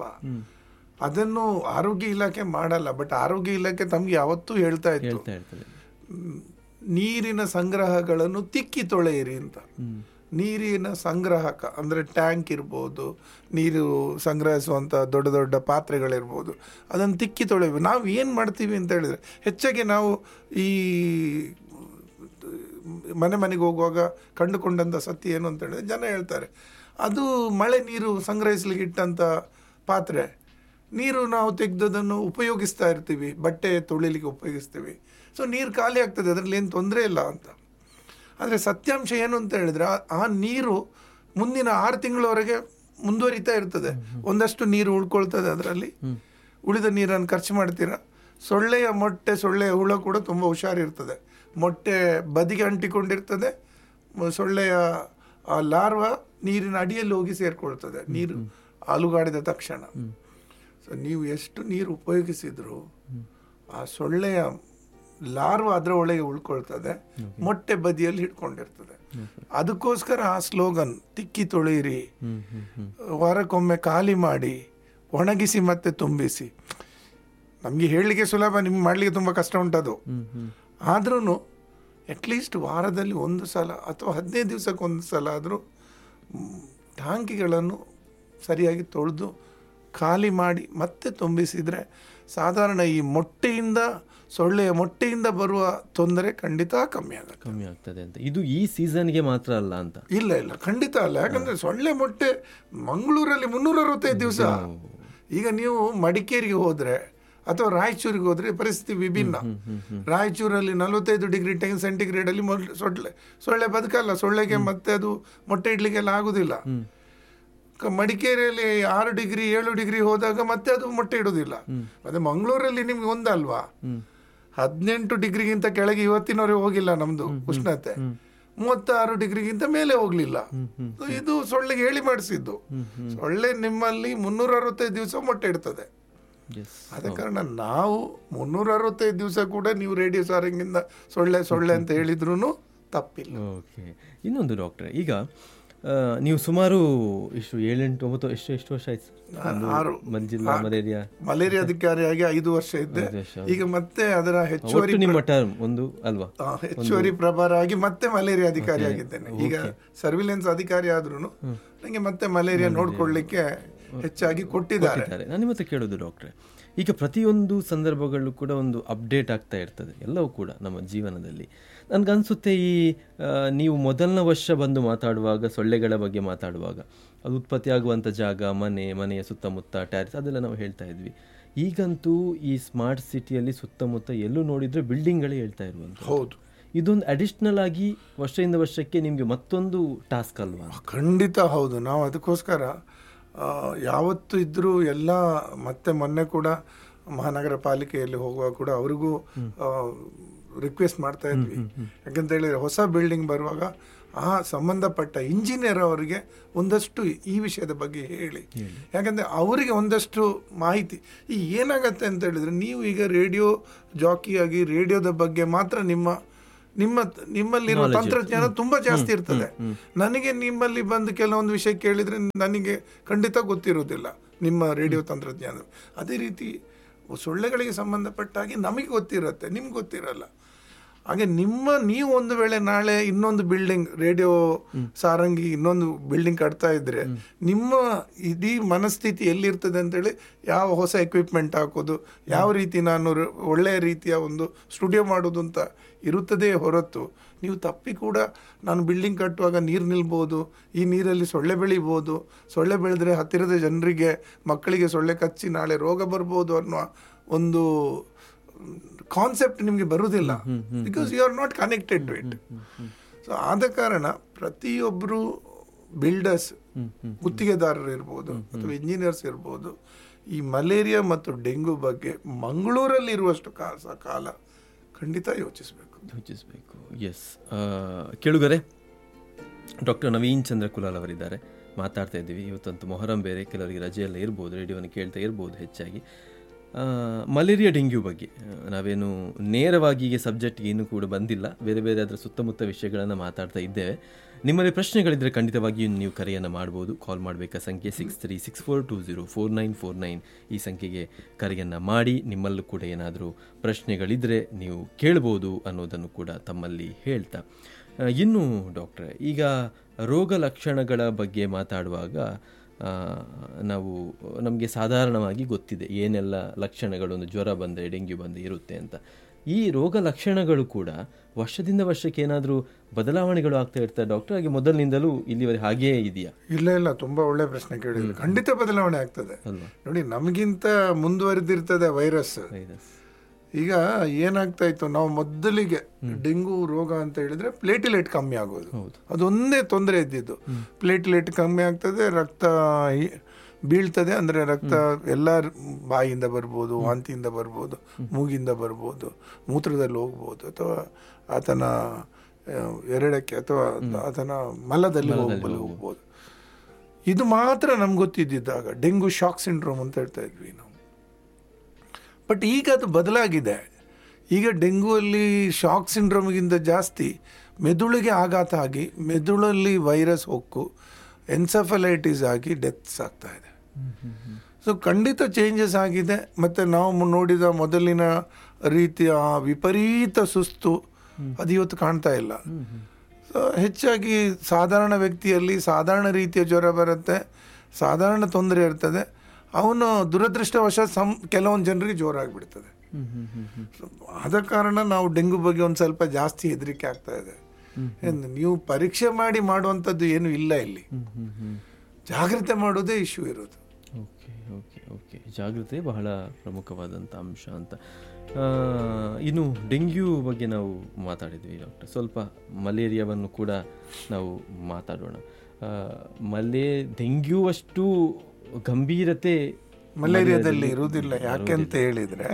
ಅದನ್ನು ಆರೋಗ್ಯ ಇಲಾಖೆ ಮಾಡಲ್ಲ ಬಟ್ ಆರೋಗ್ಯ ಇಲಾಖೆ ತಮ್ಗೆ ಯಾವತ್ತೂ ಹೇಳ್ತಾ ಇತ್ತು ಹೇಳ್ತಾ ಇರ್ತದೆ ಮ್, ನೀರಿನ ಸಂಗ್ರಹಗಳನ್ನು ತಿಕ್ಕಿ ತೊಳೆಯಿರಿ ಅಂತ ನೀರಿನ ಸಂಗ್ರಹಕ ಅಂದರೆ ಟ್ಯಾಂಕ್ ಇರ್ಬೋದು ನೀರು ಸಂಗ್ರಹಿಸುವಂಥ ದೊಡ್ಡ ದೊಡ್ಡ ಪಾತ್ರೆಗಳಿರ್ಬೋದು ಅದನ್ನು ತಿಕ್ಕಿ ತೊಳೆಯಬೇಕು ನಾವು ಏನು ಮಾಡ್ತೀವಿ ಅಂತ ಹೇಳಿದರೆ ಹೆಚ್ಚಾಗಿ ನಾವು ಈ ಮನೆ ಮನೆಗೆ ಹೋಗುವಾಗ ಕಂಡುಕೊಂಡಂಥ ಸತ್ಯ ಏನು ಅಂತ ಹೇಳಿದ್ರೆ ಜನ ಹೇಳ್ತಾರೆ ಅದು ಮಳೆ ನೀರು ಸಂಗ್ರಹಿಸ್ಲಿಕ್ಕೆ ಇಟ್ಟಂಥ ಪಾತ್ರೆ ನೀರು ನಾವು ತೆಗೆದದನ್ನು ಉಪಯೋಗಿಸ್ತಾ ಇರ್ತೀವಿ ಬಟ್ಟೆ ತೊಳಿಲಿಕ್ಕೆ ಉಪಯೋಗಿಸ್ತೀವಿ ಸೊ ನೀರು ಖಾಲಿ ಆಗ್ತದೆ ಅದರಲ್ಲಿ ಏನು ತೊಂದರೆ ಇಲ್ಲ ಅಂತ ಆದರೆ ಸತ್ಯಾಂಶ ಏನು ಅಂತ ಹೇಳಿದ್ರೆ ಆ- ಆ ನೀರು ಮುಂದಿನ ಆರು ತಿಂಗಳವರೆಗೆ ಮುಂದುವರಿತಾ ಇರ್ತದೆ ಒಂದಷ್ಟು ನೀರು ಉಳ್ಕೊಳ್ತದೆ ಅದರಲ್ಲಿ ಉಳಿದ ನೀರನ್ನು ಖರ್ಚು ಮಾಡ್ತೀರಾ ಸೊಳ್ಳೆಯ ಮೊಟ್ಟೆ ಸೊಳ್ಳೆಯ ಹುಳ ಕೂಡ ತುಂಬ ಹುಷಾರಿರ್ತದೆ ಮೊಟ್ಟೆ ಬದಿಗೆ ಅಂಟಿಕೊಂಡಿರ್ತದೆ ಮ- ಸೊಳ್ಳೆಯ ಆ ಲಾರ್ವ ನೀರಿನ ಅಡಿಯಲ್ಲಿ ಹೋಗಿ ಸೇರ್ಕೊಳ್ತದೆ ನೀರು ಅಲುಗಾಡಿದ ತಕ್ಷಣ ಸೊ ನೀವು ಎಷ್ಟು ನೀರು ಉಪಯೋಗಿಸಿದ್ರು ಆ ಸೊಳ್ಳೆಯ ಲಾರ್ವ ಅದರ ಒಳಗೆ ಉಳ್ಕೊಳ್ತದೆ ಮೊಟ್ಟೆ ಬದಿಯಲ್ಲಿ ಹಿಡ್ಕೊಂಡಿರ್ತದೆ ಅದಕ್ಕೋಸ್ಕರ ಆ ಸ್ಲೋಗನ್ ತಿಕ್ಕಿ ತೊಳೆಯಿರಿ ವಾರಕ್ಕೊಮ್ಮೆ ಖಾಲಿ ಮಾಡಿ ಒಣಗಿಸಿ ಮತ್ತೆ ತುಂಬಿಸಿ ನಮಗೆ ಹೇಳಲಿಕ್ಕೆ ಸುಲಭ ನಿಮ್ಗೆ ಮಾಡಲಿಕ್ಕೆ ತುಂಬ ಕಷ್ಟ ಉಂಟದು ಆದ್ರೂ ಅಟ್ಲೀಸ್ಟ್ ವಾರದಲ್ಲಿ ಒಂದು ಸಲ ಅಥವಾ ಹದಿನೈದು ದಿವಸಕ್ಕೆ ಒಂದು ಸಲ ಆದರೂ ಟಾಂಕಿಗಳನ್ನು ಸರಿಯಾಗಿ ತೊಳೆದು ಖಾಲಿ ಮಾಡಿ ಮತ್ತೆ ತುಂಬಿಸಿದರೆ ಸಾಧಾರಣ ಈ ಮೊಟ್ಟೆಯಿಂದ ಸೊಳ್ಳೆಯ ಮೊಟ್ಟೆಯಿಂದ ಬರುವ ತೊಂದರೆ ಖಂಡಿತ ಕಮ್ಮಿ ಆಗುತ್ತೆ ಕಮ್ಮಿ ಆಗ್ತದೆ ಅಂತ ಇದು ಈ ಸೀಸನ್ಗೆ ಮಾತ್ರ ಅಲ್ಲ ಅಂತ ಇಲ್ಲ ಇಲ್ಲ ಖಂಡಿತ ಅಲ್ಲ ಯಾಕಂದ್ರೆ ಸೊಳ್ಳೆ ಮೊಟ್ಟೆ ಮಂಗಳೂರಲ್ಲಿ ಮುನ್ನೂರ ಅರವತ್ತೈದು ದಿವಸ ಈಗ ನೀವು ಮಡಿಕೇರಿಗೆ ಹೋದ್ರೆ ಅಥವಾ ರಾಯಚೂರಿಗೆ ಹೋದ್ರೆ ಪರಿಸ್ಥಿತಿ ವಿಭಿನ್ನ ರಾಯಚೂರಲ್ಲಿ ನಲವತ್ತೈದು ಡಿಗ್ರಿ ಟೆನ್ ಸೆಂಟಿಗ್ರೇಡ್ ಅಲ್ಲಿ ಮೊಲ್- ಸೊಳ್ಳೆ ಸೊಳ್ಳೆ ಬದುಕಲ್ಲ ಸೊಳ್ಳೆಗೆ ಮತ್ತೆ ಅದು ಮೊಟ್ಟೆ ಇಡ್ಲಿಕ್ಕೆಲ್ಲ ಆಗುದಿಲ್ಲ ಕ- ಮಡಿಕೇರಿಯಲ್ಲಿ ಆರು ಡಿಗ್ರಿ ಏಳು ಡಿಗ್ರಿ ಹೋದಾಗ ಮತ್ತೆ ಅದು ಮೊಟ್ಟೆ ಇಡುವುದಿಲ್ಲ ಮತ್ತೆ ಮಂಗಳೂರಲ್ಲಿ ನಿಮ್ಗೆ ಒಂದಲ್ವಾ ಹದಿನೆಂಟು ಡಿಗ್ರಿಗಿಂತ ಕೆಳಗೆ ಇವತ್ತಿನವರೆಗೆ ಹೋಗಿಲ್ಲ ನಮ್ದು ಉಷ್ಣತೆ ಮೂವತ್ತಾರು ಡಿಗ್ರಿಗಿಂತ ಮೇಲೆ ಹೋಗ್ಲಿಲ್ಲ So ಇದು ಸೊಳ್ಳೆಗೆ ಹೇಳಿ ಮಾಡಿಸಿದ್ದು ಸೊಳ್ಳೆ ನಿಮ್ಮಲ್ಲಿ ಮುನ್ನೂರ ಅರವತ್ತೈದು ದಿವಸ ಮೊಟ್ಟೆ ಇಡ್ತದೆ ಎಸ್ ಆದ ಕಾರಣ ನಾವು ಮುನ್ನೂರ ಅರವತ್ತೈದು ದಿವಸ ಕೂಡ ನೀವು ರೇಡಿಯೋ ಸಾರಂಗಿಂದ ಸೊಳ್ಳೆ ಸೊಳ್ಳೆ ಅಂತ ಹೇಳಿದ್ರು ತಪ್ಪಿಲ್ಲ ಓಕೆ ಇನ್ನೊಂದು ಡಾಕ್ಟ್ರೆ ಈಗ ಆ, ನೀವು ಸುಮಾರು ಇಷ್ಟು ಏಳೆಂಟು ಒಂಬತ್ತು ಎಷ್ಟು ಎಷ್ಟು ವರ್ಷ ಆಯ್ತು ಒಂದು ಆರು. ಮಂಜಿಲ್ಲ ಮಲೇರಿಯಾ ಮಲೇರಿಯಾ ಅಧಿಕಾರಿಯಾಗಿ ಐದು ವರ್ಷ ಇದ್ದೆ ಐದು ವರ್ಷ. ಈಗ ಮತ್ತೆ ಅದರ ಹೆಚ್ಚುವರಿ ಒಟ್ಟು ನಿಮ್ಮ ಟರ್ಮ್ ಒಂದು ಅಲ್ವಾ ಆ, ಹೆಚ್ಚುವರಿ ಪ್ರಭಾರ ಆಗಿ ಮತ್ತೆ ಮಲೇರಿಯಾ ಅಧಿಕಾರಿ ಆಗಿದ್ದೇನೆ ಈಗ ಸರ್ವಿಲೆನ್ಸ್ ಅಧಿಕಾರಿ ಆದ್ರೂ ನನಗೆ ಮತ್ತೆ ಮಲೇರಿಯಾ ನೋಡ್ಕೊಳ್ಳಿಕ್ಕೆ ಹೆಚ್ಚಾಗಿ ಕೊಟ್ಟಿದ್ದಾರೆ ಇದ್ದಾರೆ ನಾನು ನಿಮ್ಮ ಹತ್ರ ಕೇಳೋದು ಡಾಕ್ಟ್ರೆ ಈಗ ಪ್ರತಿಯೊಂದು ಸಂದರ್ಭಗಳಲ್ಲೂ ಕೂಡ ಒಂದು ಅಪ್ಡೇಟ್ ಆಗ್ತಾ ಇರ್ತದೆ ಎಲ್ಲವೂ ಕೂಡ ನಮ್ಮ ಜೀವನದಲ್ಲಿ ನನಗನ್ಸುತ್ತೆ ಈ ಆ, ನೀವು ಮೊದಲನ ವರ್ಷ ಬಂದು ಮಾತಾಡುವಾಗ ಸೊಳ್ಳೆಗಳ ಬಗ್ಗೆ ಮಾತಾಡುವಾಗ ಅದು ಉತ್ಪತ್ತಿ ಆಗುವಂಥ ಜಾಗ ಮನೆ ಮನೆಯ ಸುತ್ತಮುತ್ತ ಟ್ಯಾರಿಸ್ ಅದೆಲ್ಲ ನಾವು ಹೇಳ್ತಾ ಇದ್ವಿ ಈಗಂತೂ ಈ ಸ್ಮಾರ್ಟ್ ಸಿಟಿಯಲ್ಲಿ ಸುತ್ತಮುತ್ತ ಎಲ್ಲೂ ನೋಡಿದರೆ ಬಿಲ್ಡಿಂಗ್ಗಳೇ ಹೇಳ್ತಾ ಇರುವಂಥ ಹೌದು ಇದೊಂದು ಅಡಿಷ್ನಲ್ ಆಗಿ ವರ್ಷದಿಂದ ವರ್ಷಕ್ಕೆ ನಿಮಗೆ ಮತ್ತೊಂದು ಟಾಸ್ಕ್ ಅಲ್ವಾ ಖಂಡಿತ ಹೌದು ನಾವು ಅದಕ್ಕೋಸ್ಕರ ಆ, ಯಾವತ್ತು ಇದ್ರೂ ಎಲ್ಲ ಮತ್ತೆ ಮೊನ್ನೆ ಕೂಡ ಮಹಾನಗರ ಪಾಲಿಕೆಯಲ್ಲಿ ಹೋಗುವಾಗ ಕೂಡ ಅವರಿಗೂ ರಿಕ್ವೆಸ್ಟ್ ಮಾಡ್ತಾ ಇದ್ವಿ ಯಾಕಂತ ಹೇಳಿದ್ರೆ ಹೊಸ ಬಿಲ್ಡಿಂಗ್ ಬರುವಾಗ ಆ ಸಂಬಂಧಪಟ್ಟ ಇಂಜಿನಿಯರ್ ಅವರಿಗೆ ಒಂದಷ್ಟು ಈ ವಿಷಯದ ಬಗ್ಗೆ ಹೇಳಿ ಯಾಕಂದ್ರೆ ಅವರಿಗೆ ಒಂದಷ್ಟು ಮಾಹಿತಿ ಈ ಏನಾಗತ್ತೆ ಅಂತ ಹೇಳಿದ್ರೆ ನೀವು ಈಗ ರೇಡಿಯೋ ಜಾಕಿಯಾಗಿ ರೇಡಿಯೋದ ಬಗ್ಗೆ ಮಾತ್ರ ನಿಮ್ಮ ನಿಮ್ಮ ನಿಮ್ಮಲ್ಲಿರುವ ತಂತ್ರಜ್ಞಾನ ತುಂಬಾ ಜಾಸ್ತಿ ಇರ್ತದೆ ನನಗೆ ನಿಮ್ಮಲ್ಲಿ ಬಂದು ಕೆಲವೊಂದು ವಿಷಯ ಕೇಳಿದ್ರೆ ನನಗೆ ಖಂಡಿತ ಗೊತ್ತಿರುವುದಿಲ್ಲ ನಿಮ್ಮ ರೇಡಿಯೋ ತಂತ್ರಜ್ಞಾನ ಅದೇ ರೀತಿ ಸೊಳ್ಳೆಗಳಿಗೆ ಸಂಬಂಧಪಟ್ಟ ಹಾಗೆ ನಮಗೆ ಗೊತ್ತಿರುತ್ತೆ ನಿಮ್ಗೆ ಗೊತ್ತಿರಲ್ಲ ಹಾಗೆ ನಿಮ್ಮ ನೀವು ಒಂದು ವೇಳೆ ನಾಳೆ ಇನ್ನೊಂದು ಬಿಲ್ಡಿಂಗ್ ರೇಡಿಯೋ ಸಾರಂಗಿ ಇನ್ನೊಂದು ಬಿಲ್ಡಿಂಗ್ ಕಟ್ತಾ ಇದ್ರೆ ನಿಮ್ಮ ಇಡೀ ಮನಸ್ಥಿತಿ ಎಲ್ಲಿರ್ತದೆ ಅಂತೇಳಿ ಯಾವ ಹೊಸ ಎಕ್ವಿಪ್ಮೆಂಟ್ ಹಾಕೋದು ಯಾವ ರೀತಿ ನಾನು ರ- ಒಳ್ಳೆಯ ರೀತಿಯ ಒಂದು ಸ್ಟುಡಿಯೋ ಮಾಡೋದು ಅಂತ ಇರುತ್ತದೆ ಹೊರತು ನೀವು ತಪ್ಪಿ ಕೂಡ ನಾನು ಬಿಲ್ಡಿಂಗ್ ಕಟ್ಟುವಾಗ ನೀರು ನಿಲ್ಬೋದು ಈ ನೀರಲ್ಲಿ ಸೊಳ್ಳೆ ಬೆಳಿಬೋದು ಸೊಳ್ಳೆ ಬೆಳೆದ್ರೆ ಹತ್ತಿರದ ಜನರಿಗೆ ಮಕ್ಕಳಿಗೆ ಸೊಳ್ಳೆ ಕಚ್ಚಿ ನಾಳೆ ರೋಗ ಬರ್ಬೋದು ಅನ್ನುವ ಒಂದು ಕಾನ್ಸೆಪ್ಟ್ ನಿಮಗೆ ಬರುವುದಿಲ್ಲ because you are not connected to it so ಆದ ಕಾರಣ ಪ್ರತಿಯೊಬ್ಬರು ಬಿಲ್ಡರ್ಸ್ ಗುತ್ತಿಗೆದಾರರು ಇರ್ಬೋದು ಅಥವಾ ಇಂಜಿನಿಯರ್ಸ್ ಇರ್ಬೋದು ಈ ಮಲೇರಿಯಾ ಮತ್ತು ಡೆಂಗು ಬಗ್ಗೆ ಮಂಗಳೂರಲ್ಲಿ ಇರುವಷ್ಟು ಕಾಲ ಕಾಲ ಖಂಡಿತ ಯೋಚಿಸಬೇಕು ಯೋಚಿಸಬೇಕು ಎಸ್ ಕೇಳುಗರೆ ಡಾಕ್ಟರ್ ನವೀನ್ ಚಂದ್ರ ಕುಲಾಲ್ ಅವರಿದ್ದಾರೆ ಮಾತಾಡ್ತಾ ಇದ್ದೀವಿ ಇವತ್ತಂತೂ ಮೊಹರಂ ಬೇರೆ ಕೆಲವರಿಗೆ ರಜೆಯೆಲ್ಲ ಇರ್ಬೋದು ರೇಡಿಯೋವನ್ನು ಕೇಳ್ತಾ ಇರ್ಬೋದು ಹೆಚ್ಚಾಗಿ ಆ, ಮಲೇರಿಯಾ ಡೆಂಗ್ಯೂ ಬಗ್ಗೆ ಆ, ನಾವೇನು ನೇರವಾಗಿ ಈಗ ಸಬ್ಜೆಕ್ಟ್ಗೆ ಇನ್ನೂ ಕೂಡ ಬಂದಿಲ್ಲ ಬೇರೆ ಬೇರೆ ಅದರ ಸುತ್ತಮುತ್ತ ವಿಷಯಗಳನ್ನು ಮಾತಾಡ್ತಾ ಇದ್ದೇವೆ ನಿಮ್ಮಲ್ಲಿ ಪ್ರಶ್ನೆಗಳಿದ್ದರೆ ಖಂಡಿತವಾಗಿಯೂ ನೀವು ಕರೆಯನ್ನು ಮಾಡ್ಬೋದು ಕಾಲ್ ಮಾಡಬೇಕಾ ಸಂಖ್ಯೆ six three six four two zero four nine four nine ಈ ಸಂಖ್ಯೆಗೆ ಕರೆಯನ್ನು ಮಾಡಿ ನಿಮ್ಮಲ್ಲೂ ಕೂಡ ಏನಾದರೂ ಪ್ರಶ್ನೆಗಳಿದ್ದರೆ ನೀವು ಕೇಳ್ಬೋದು ಅನ್ನೋದನ್ನು ಕೂಡ ತಮ್ಮಲ್ಲಿ ಹೇಳ್ತಾ ಆ, ಇನ್ನು ಡಾಕ್ಟ್ರೆ ಈಗ ರೋಗ ಲಕ್ಷಣಗಳ ಬಗ್ಗೆ ಮಾತಾಡುವಾಗ ಆ, ನಾವು ನಮಗೆ ಸಾಧಾರಣವಾಗಿ ಗೊತ್ತಿದೆ ಏನೆಲ್ಲ ಲಕ್ಷಣಗಳು ಒಂದು ಜ್ವರ ಬಂದರೆ ಡೆಂಗ್ಯೂ ಬಂದರೆ ಇರುತ್ತೆ ಅಂತ ಈ ರೋಗ ಲಕ್ಷಣಗಳು ಕೂಡ ವರ್ಷದಿಂದ ವರ್ಷಕ್ಕೆ ಏನಾದರೂ ಬದಲಾವಣೆಗಳು ಆಗ್ತಾ ಇರ್ತದೆ ಡಾಕ್ಟರ್ ಹಾಗೆ ಮೊದಲಿನಿಂದಲೂ ಇಲ್ಲಿವರೆಗೆ ಹಾಗೆಯೇ ಇದೆಯಾ ಇಲ್ಲ ಇಲ್ಲ ತುಂಬಾ ಒಳ್ಳೆ ಪ್ರಶ್ನೆ ಕೇಳಿದ್ರೆ ಖಂಡಿತ ಬದಲಾವಣೆ ಆಗ್ತದೆ ಅಲ್ವಾ ನೋಡಿ ನಮಗಿಂತ ಮುಂದುವರೆದಿರ್ತದೆ ವೈರಸ್ ವೈರಸ್ ಈಗ ಏನಾಗ್ತಾ ಇತ್ತು ನಾವು ಮೊದಲಿಗೆ ಡೆಂಗು ರೋಗ ಅಂತ ಹೇಳಿದ್ರೆ ಪ್ಲೇಟಿಲೆಟ್ ಕಮ್ಮಿ ಆಗೋದು ಹೌದು. ಅದೊಂದೇ ತೊಂದರೆ ಇದ್ದಿದ್ದು ಪ್ಲೇಟಿಲೆಟ್ ಕಮ್ಮಿ ಆಗ್ತದೆ ರಕ್ತ ಹಿ- ಬೀಳ್ತದೆ ಅಂದ್ರೆ ರಕ್ತ ಎಲ್ಲ ಬಾಯಿಯಿಂದ ಬರ್ಬೋದು ವಾಂತಿಯಿಂದ ಬರ್ಬೋದು ಮೂಗಿಂದ ಬರ್ಬೋದು ಮೂತ್ರದಲ್ಲಿ ಹೋಗ್ಬೋದು ಅಥವಾ ಆತನ ಆ, ಎರಡಕ್ಕೆ ಅಥವಾ ಆತನ ಮಲದಲ್ಲಿ ಹೋಗ್ಬೋದು ಹೋಗ್ಬೋದು ಇದು ಮಾತ್ರ ನಮ್ಗೆ ಗೊತ್ತಿದ್ದಿದ್ದಾಗ ಡೆಂಗು ಶಾಕ್ ಸಿಂಡ್ರೋಮ್ ಅಂತ ಹೇಳ್ತಾ ಇದ್ವಿ ನಾವು ಬಟ್ ಈಗ ಅದು ಬದಲಾಗಿದೆ ಈಗ ಡೆಂಗುವಲ್ಲಿ ಶಾಕ್ ಸಿಂಡ್ರೋಮ್ಗಿಂತ ಜಾಸ್ತಿ ಮೆದುಳಿಗೆ ಆಘಾತ ಆಗಿ ಮೆದುಳಲ್ಲಿ ವೈರಸ್ ಹೊಕ್ಕು ಎನ್ಸಫಲೈಟಿಸ್ ಆಗಿ ಡೆತ್ಸ್ ಆಗ್ತಾ ಇದೆ ಸೊ ಖಂಡಿತ ಚೇಂಜಸ್ ಆಗಿದೆ ಮತ್ತು ನಾವು ಮು- ನೋಡಿದ ಮೊದಲಿನ ರೀತಿಯ ವಿಪರೀತ ಸುಸ್ತು ಅದು ಇವತ್ತು ಕಾಣ್ತಾ ಇಲ್ಲ ಸೊ ಹೆಚ್ಚಾಗಿ ಸಾಧಾರಣ ವ್ಯಕ್ತಿಯಲ್ಲಿ ಸಾಧಾರಣ ರೀತಿಯ ಜ್ವರ ಬರುತ್ತೆ ಸಾಧಾರಣ ತೊಂದರೆ ಇರ್ತದೆ ಅವನು ದುರದೃಷ್ಟವಶ ಸಂ ಕೆಲವೊಂದು ಜನರಿಗೆ ಜೋರಾಗಿಬಿಡ್ತದೆ ಹ್ಮ್ ಹ್ಮ್ ಹ್ಮ್ ಹ್ಮ್ ಸೊ, ಆದ ಕಾರಣ ನಾವು ಡೆಂಗು ಬಗ್ಗೆ ಒಂದು ಸ್ವಲ್ಪ ಜಾಸ್ತಿ ಹೆದರಿಕೆ ಆಗ್ತಾ ಇದೆ ಏನು ನೀವು ಪರೀಕ್ಷೆ ಮಾಡಿ ಮಾಡುವಂಥದ್ದು ಏನು ಇಲ್ಲ ಇಲ್ಲಿ ಹ್ಮ್ ಹ್ಮ್ ಹ್ಮ್ ಜಾಗ್ರತೆ ಮಾಡೋದೇ ಇಶ್ಯೂ ಇರೋದು ಓಕೆ ಓಕೆ ಓಕೆ ಜಾಗೃತಿ ಬಹಳ ಪ್ರಮುಖವಾದಂಥ ಅಂಶ ಅಂತ ಆ, ಇನ್ನು ಡೆಂಗ್ಯೂ ಬಗ್ಗೆ ನಾವು ಮಾತಾಡಿದ್ವಿ ಡಾಕ್ಟರ್ ಸ್ವಲ್ಪ ಮಲೇರಿಯಾವನ್ನು ಕೂಡ ನಾವು ಮಾತಾಡೋಣ ಆ, ಮಲೇ ಡೆಂಗ್ಯೂ ಅಷ್ಟು ಗಂಭೀರತೆ ಮಲೇರಿಯಾದಲ್ಲಿ ಇರುವುದಿಲ್ಲ ಯಾಕೆ ಅಂತ ಹೇಳಿದ್ರೆ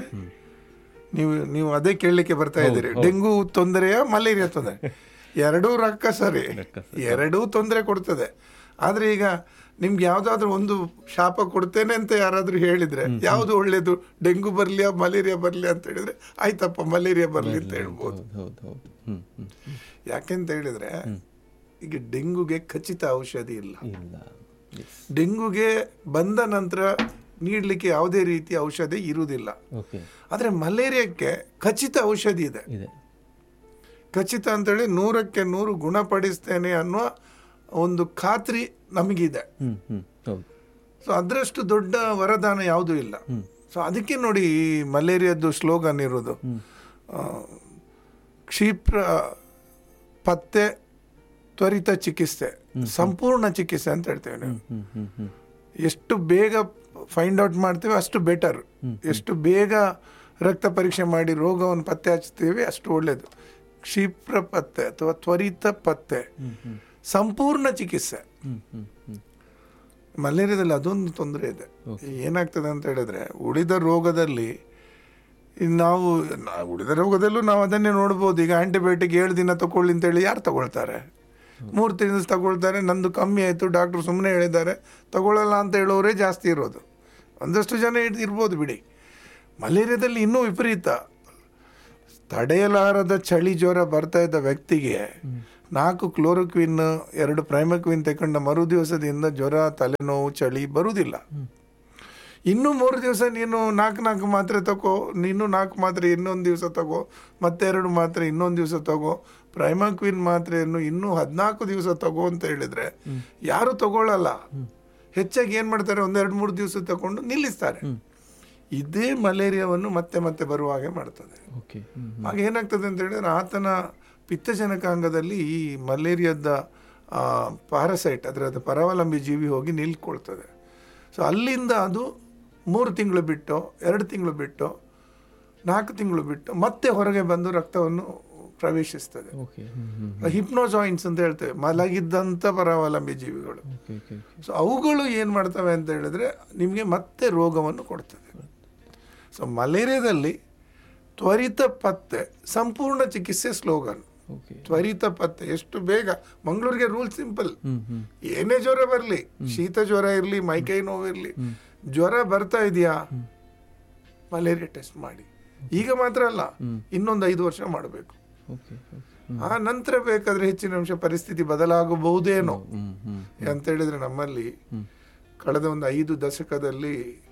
ನೀವು ನೀವು ಅದೇ ಕೇಳಲಿಕ್ಕೆ ಬರ್ತಾ ಇದ್ದೀರಿ ಡೆಂಗು ತೊಂದರೆಯ ಮಲೇರಿಯಾ ತೊಂದರೆ ಎರಡೂ ರೊಕ್ಕ ಸರಿ ಎರಡೂ ತೊಂದರೆ ಕೊಡ್ತದೆ ಆದ್ರೆ ಈಗ ನಿಮ್ಗೆ ಯಾವ್ದಾದ್ರು ಒಂದು ಶಾಪ ಕೊಡ್ತೇನೆ ಅಂತ ಯಾರಾದ್ರೂ ಹೇಳಿದ್ರೆ ಯಾವ್ದು ಒಳ್ಳೇದು ಡೆಂಗು ಬರ್ಲಿಯಾ ಮಲೇರಿಯಾ ಬರ್ಲಿ ಅಂತ ಹೇಳಿದ್ರೆ ಆಯ್ತಪ್ಪ ಮಲೇರಿಯಾ ಬರ್ಲಿ ಅಂತ ಹೇಳ್ಬೋದು ಹೌದು ಹೌದು ಹೌದು ಹ್ಮ್ ಹ್ಮ್ ಯಾಕೆಂತ ಹೇಳಿದ್ರೆ ಈಗ ಡೆಂಗುಗೆ ಖಚಿತ ಔಷಧಿ ಇಲ್ಲ ಇಲ್ಲ ಎಸ್ ಡೆಂಗುಗೆ ಬಂದ ನಂತರ ನೀಡಲಿಕ್ಕೆ ಯಾವುದೇ ರೀತಿಯ ಔಷಧಿ ಇರುವುದಿಲ್ಲ ಓಕೆ ಆದರೆ ಮಲೇರಿಯಾಕ್ಕೆ ಖಚಿತ ಔಷಧಿ ಇದೆ ಇದೆ ಖಚಿತ ಅಂತೇಳಿ ನೂರಕ್ಕೆ ನೂರು ಗುಣಪಡಿಸ್ತೇನೆ ಅನ್ನುವ ಒಂದು ಖಾತ್ರಿ ನಮಗಿದೆ ಹ್ಮ್ ಹ್ಮ್ ಹೌದು ಸೊ ಅದರಷ್ಟು ದೊಡ್ಡ ವರದಾನ ಯಾವುದೂ ಇಲ್ಲ ಸೊ ಅದಕ್ಕೆ ನೋಡಿ ಈ ಮಲೇರಿಯಾದ್ದು ಸ್ಲೋಗನ್ ಇರೋದು ಆ, ಕ್ಷಿಪ್ರ ಪತ್ತೆ ತ್ವರಿತ ಚಿಕಿತ್ಸೆ ಸಂಪೂರ್ಣ ಚಿಕಿತ್ಸೆ ಅಂತ ಹೇಳ್ತೇವೆ ನಾವು ಹ್ಮ್ ಹ್ಮ್ ಹ್ಮ್ ಎಷ್ಟು ಬೇಗ ಫೈಂಡ್ ಔಟ್ ಮಾಡ್ತೇವೆ ಅಷ್ಟು ಬೆಟರ್ ಎಷ್ಟು ಬೇಗ ರಕ್ತ ಪರೀಕ್ಷೆ ಮಾಡಿ ರೋಗವನ್ನು ಪತ್ತೆ ಹಚ್ತೇವೆ ಅಷ್ಟು ಒಳ್ಳೆಯದು ಕ್ಷಿಪ್ರ ಪತ್ತೆ ಅಥವಾ ತ್ವರಿತ ಪತ್ತೆ ಸಂಪೂರ್ಣ ಚಿಕಿತ್ಸೆ ಹ್ಮ್ ಹ್ಮ್ ಹ್ಮ್ ಮಲೇರಿಯಾದಲ್ಲಿ ಅದೊಂದು ತೊಂದರೆ ಇದೆ ಏನಾಗ್ತದೆ ಅಂತ ಹೇಳಿದ್ರೆ ಉಳಿದ ರೋಗದಲ್ಲಿ ಇದ್ ನಾವು ನಾ- ಉಳಿದ ರೋಗದಲ್ಲೂ ನಾವು ಅದನ್ನೇ ನೋಡ್ಬೋದು ಈಗ ಆಂಟಿಬಯೋಟಿಕ್ ಏಳು ದಿನ ತಗೊಳ್ಳಿ ಅಂತೇಳಿ ಯಾರು ತಗೊಳ್ತಾರೆ ಮೂರು ತಿಂಗಳು ತಗೊಳ್ತಾರೆ ನಂದು ಕಮ್ಮಿ ಆಯಿತು ಡಾಕ್ಟ್ರು ಸುಮ್ಮನೆ ಹೇಳಿದ್ದಾರೆ ತಗೊಳ್ಳಲ್ಲ ಅಂತ ಹೇಳೋರೇ ಜಾಸ್ತಿ ಇರೋದು ಒಂದಷ್ಟು ಜನ ಇರ್- ಇರ್ಬೋದು ಬಿಡಿ ಮಲೇರಿಯಾದಲ್ಲಿ ಇನ್ನೂ ವಿಪರೀತ ತಡೆಯಲಾರದ ಚಳಿ ಜ್ವರ ಬರ್ತಾ ಇದ್ದ ವ್ಯಕ್ತಿಗೆ ನಾಲ್ಕು ಕ್ಲೋರೋಕ್ವಿನ್ ಎರಡು ಪ್ರೈಮಕ್ವಿನ್ ತಗೊಂಡ ಮರು ದಿವಸದಿಂದ ಜ್ವರ ತಲೆನೋವು ಚಳಿ ಬರುವುದಿಲ್ಲ ಇನ್ನೂ ಮೂರು ದಿವಸ ನೀನು ನಾಲ್ಕು ನಾಲ್ಕು ಮಾತ್ರೆ ತಗೋ ನೀನು ನಾಲ್ಕು ಮಾತ್ರೆ ಇನ್ನೊಂದು ದಿವಸ ತಗೋ ಮತ್ತೆರಡು ಮಾತ್ರೆ ಇನ್ನೊಂದು ದಿವಸ ತಗೋ ಪ್ರೈಮಕ್ವಿನ್ ಮಾತ್ರೆಯನ್ನು ಇನ್ನೂ ಹದಿನಾಲ್ಕು ದಿವಸ ತಗೋ ಅಂತ ಹೇಳಿದ್ರೆ ಯಾರು ತಗೊಳ್ಳಲ್ಲ ಹೆಚ್ಚಾಗಿ ಏನು ಮಾಡ್ತಾರೆ ಒಂದೆರಡು ಮೂರು ದಿವಸ ತಗೊಂಡು ನಿಲ್ಲಿಸ್ತಾರೆ ಇದೇ ಮಲೇರಿಯಾವನ್ನು ಮತ್ತೆ ಮತ್ತೆ ಬರುವ ಹಾಗೆ ಮಾಡ್ತದೆ ಓಕೆ ಹ್ಮ್ ಆಗ ಏನಾಗ್ತದೆ ಅಂತ ಹೇಳಿದ್ರೆ ಆತನ ಪಿತ್ತಜನಕಾಂಗದಲ್ಲಿ ಈ ಮಲೇರಿಯಾದ ಪ್ಯಾರಸೈಟ್ ಅದರದ ಪರಾವಲಂಬಿ ಜೀವಿ ಹೋಗಿ ನಿಲ್ಕೊಳ್ತದೆ ಸೊ ಅಲ್ಲಿಂದ ಅದು ಮೂರು ತಿಂಗಳು ಬಿಟ್ಟು ಎರಡು ತಿಂಗಳು ಬಿಟ್ಟು ನಾಲ್ಕು ತಿಂಗಳು ಬಿಟ್ಟು ಮತ್ತೆ ಹೊರಗೆ ಬಂದು ರಕ್ತವನ್ನು ಪ್ರವೇಶಿಸ್ತದೆ ಓಕೆ ಹ್ಮ್ ಹ್ಮ್ ಹಿಪ್ನೋಜಾಯಿಂಟ್ಸ್ ಅಂತ ಹೇಳ್ತೇವೆ ಮಲಗಿದ್ದಂಥ ಪರಾವಲಂಬಿ ಜೀವಿಗಳು ಓಕೆ ಓಕೆ ಓಕೆ ಸೊ ಅವುಗಳು ಏನು ಮಾಡ್ತವೆ ಅಂತ ಹೇಳಿದ್ರೆ ನಿಮಗೆ ಮತ್ತೆ ರೋಗವನ್ನು ಕೊಡ್ತದೆ ಸೊ ಮಲೇರಿಯಾದಲ್ಲಿ ತ್ವರಿತ ಪತ್ತೆ ಸಂಪೂರ್ಣ ಚಿಕಿತ್ಸೆ ಸ್ಲೋಗನ್ ಓಕೆ ತ್ವರಿತ ಪತ್ತೆ ಎಷ್ಟು ಬೇಗ ಮಂಗಳೂರಿಗೆ ರೂಲ್ ಸಿಂಪಲ್ ಹ್ಮ್ ಹ್ಮ್ ಏನೇ ಜ್ವರ ಬರಲಿ ಶೀತ ಜ್ವರ ಇರಲಿ ಮೈಕೈ ನೋವು ಇರಲಿ ಜ್ವರ ಬರ್ತಾ ಇದೆಯಾ ಮಲೇರಿಯಾ ಟೆಸ್ಟ್ ಮಾಡಿ ಈಗ ಮಾತ್ರ ಅಲ್ಲ ಇನ್ನೊಂದು ಐದು ವರ್ಷ ಮಾಡಬೇಕು ಓಕೆ ಓಕೆ ಆ ನಂತರ ಬೇಕಾದ್ರೆ ಹೆಚ್ಚಿನ ಅಂಶ ಪರಿಸ್ಥಿತಿ ಬದಲಾಗಬಹುದೇನೋ ಹ್ಮ್ ಹ್ಮ್ ಅಂತ ಹೇಳಿದ್ರೆ ನಮ್ಮಲ್ಲಿ ಕಳೆದ ಒಂದು ಐದು ದಶಕದಲ್ಲಿ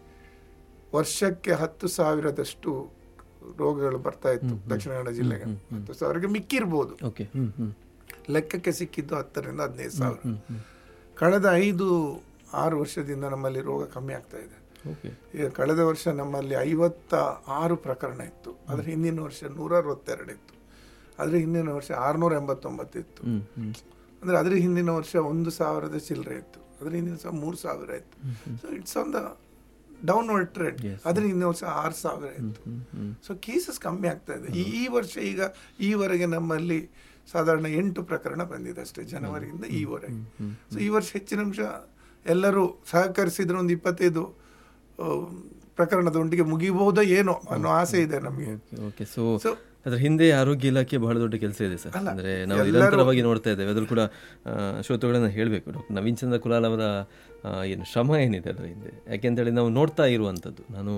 ವರ್ಷಕ್ಕೆ ಹತ್ತು ಸಾವಿರದಷ್ಟು ರೋಗಗಳು ಬರ್ತಾ ಇತ್ತು ದಕ್ಷಿಣ ಕನ್ನಡ ಜಿಲ್ಲೆಗೆ ಹತ್ತು ಸಾವಿರಕ್ಕೆ ಮಿಕ್ಕಿರ್ಬೋದು ಓಕೆ ಹ್ಮ್ ಹ್ಮ್ ಲೆಕ್ಕಕ್ಕೆ ಸಿಕ್ಕಿದ್ದು ಹತ್ತರಿಂದ ಹದಿನೈದು ಸಾವಿರ ಕಳೆದ ಐದು ಆರು ವರ್ಷದಿಂದ ನಮ್ಮಲ್ಲಿ ರೋಗ ಕಮ್ಮಿ ಆಗ್ತಾ ಇದೆ ಓಕೆ ಈಗ ಕಳೆದ ವರ್ಷ ನಮ್ಮಲ್ಲಿ ಐವತ್ತ ಆರು ಪ್ರಕರಣ ಇತ್ತು ಅದ್ರ ಹಿಂದಿನ ವರ್ಷ ನೂರ ಅರವತ್ತೆರಡು ಇತ್ತು ಅದ್ರ ಹಿಂದಿನ ವರ್ಷ ಆರುನೂರ ಎಂಬತ್ತೊಂಬತ್ತು ಇತ್ತು ಹ್ಮ್ ಹ್ಮ್ ಅಂದ್ರೆ ಅದ್ರ ಹಿಂದಿನ ವರ್ಷ ಒಂದು ಸಾವಿರದ ಚಿಲ್ಲರೆ ಇತ್ತು ಅದ್ರ ಹಿಂದಿನ ವರ್ಷ ಮೂರು ಸಾವಿರ ಇತ್ತು so it's on the downward trend ಅದ್ರ ಹಿಂದಿನ ವರ್ಷ ಆರು ಸಾವಿರ ಇತ್ತು ಹ್ಮ್ ಹ್ಮ್ ಸೊ ಕೇಸಸ್ ಕಮ್ಮಿ ಆಗ್ತಾ ಇದೆ ಈ ಈ ವರ್ಷ ಈಗ ಈವರೆಗೆ ನಮ್ಮಲ್ಲಿ ಸಾಧಾರಣ ಎಂಟು ಪ್ರಕರಣ ಬಂದಿದೆ ಅಷ್ಟೇ ಜನವರಿಯಿಂದ ಈವರೆಗೆ ಸೊ ಈ ವರ್ಷ ಹೆಚ್ಚಿನ ಅಂಶ ಎಲ್ಲರೂ ಸಹಕರಿಸಿದ್ರೆ ಒಂದು ಇಪ್ಪತ್ತೈದು ಆ, ಪ್ರಕರಣದೊಂದಿಗೆ ಮುಗಿಬಹುದೋ ಏನೋ ಅನ್ನೋ ಆಸೆ ಇದೆ ನಮಗೆ ಓಕೆ ಓಕೆ ಸೊ ಸೊ ಅದ್ರ ಹಿಂದೆ ಆರೋಗ್ಯ ಇಲಾಖೆ ಬಹಳ ದೊಡ್ಡ ಕೆಲಸ ಇದೆ ಸರ್ ಅಂದ್ರೆ ನಾವು ನಿರಂತರವಾಗಿ ನೋಡ್ತಾ ಇದ್ದೇವೆ ಅದ್ರಲ್ಲಿ ಕೂಡ ಆ, ಶ್ರೋತೃಗಳನ್ನ ಹೇಳಬೇಕು ಡಾಕ್ಟರ್ ನವೀನ್ ಚಂದ್ರ ಕುಲಾಲ್ ಅವರ ಆ, ಏನು ಶ್ರಮ ಏನಿದೆ ಅದರ ಹಿಂದೆ ಯಾಕೆಂತೇಳಿ ನಾವು ನೋಡ್ತಾ ಇರುವಂಥದ್ದು ನಾನು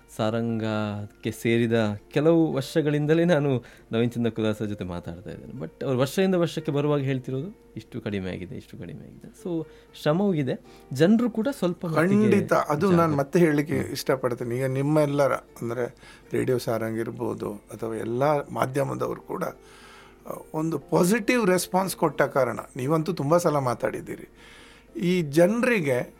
ಸಾರಂಗಕ್ಕೆ ಸೇರಿದ ಕೆಲವು ವರ್ಷಗಳಿಂದಲೇ ನಾನು ನವೀನ್ ಚಂದ್ರ ಕುಲಾಲ್ ಸರ್ ಜೊತೆ ಮಾತಾಡ್ತಾ ಇದ್ದೇನೆ ಬಟ್ ಅವ್ರು ವರ್ಷದಿಂದ ವರ್ಷಕ್ಕೆ ಬರುವಾಗ ಹೇಳ್ತಿರೋದು ಇಷ್ಟು ಕಡಿಮೆ ಆಗಿದೆ ಇಷ್ಟು ಕಡಿಮೆ ಆಗಿದೆ ಸೊ ಶ್ರಮವೂ ಇದೆ ಜನರು ಕೂಡ ಸ್ವಲ್ಪ ಮಟ್ಟಿಗೆ- ಖಂಡಿತ ಅದು ನಾನು ಮತ್ತೆ ಹೇಳಲಿಕ್ಕೆ ಇಷ್ಟಪಡ್ತೀನಿ ಈಗ ನಿಮ್ಮೆಲ್ಲರ ಅಂದರೆ ರೇಡಿಯೋ ಸಾರಂಗ್ ಇರ್ಬೋದು ಅಥವಾ ಎಲ್ಲ ಮಾಧ್ಯಮದವರು ಕೂಡ ಆ, ಒಂದು ಪಾಸಿಟಿವ್ ರೆಸ್ಪಾನ್ಸ್ ಕೊಟ್ಟ ಕಾರಣ ನೀವಂತೂ ತುಂಬ ಸಲ ಮಾತಾಡಿದ್ದೀರಿ ಈ ಜನರಿಗೆ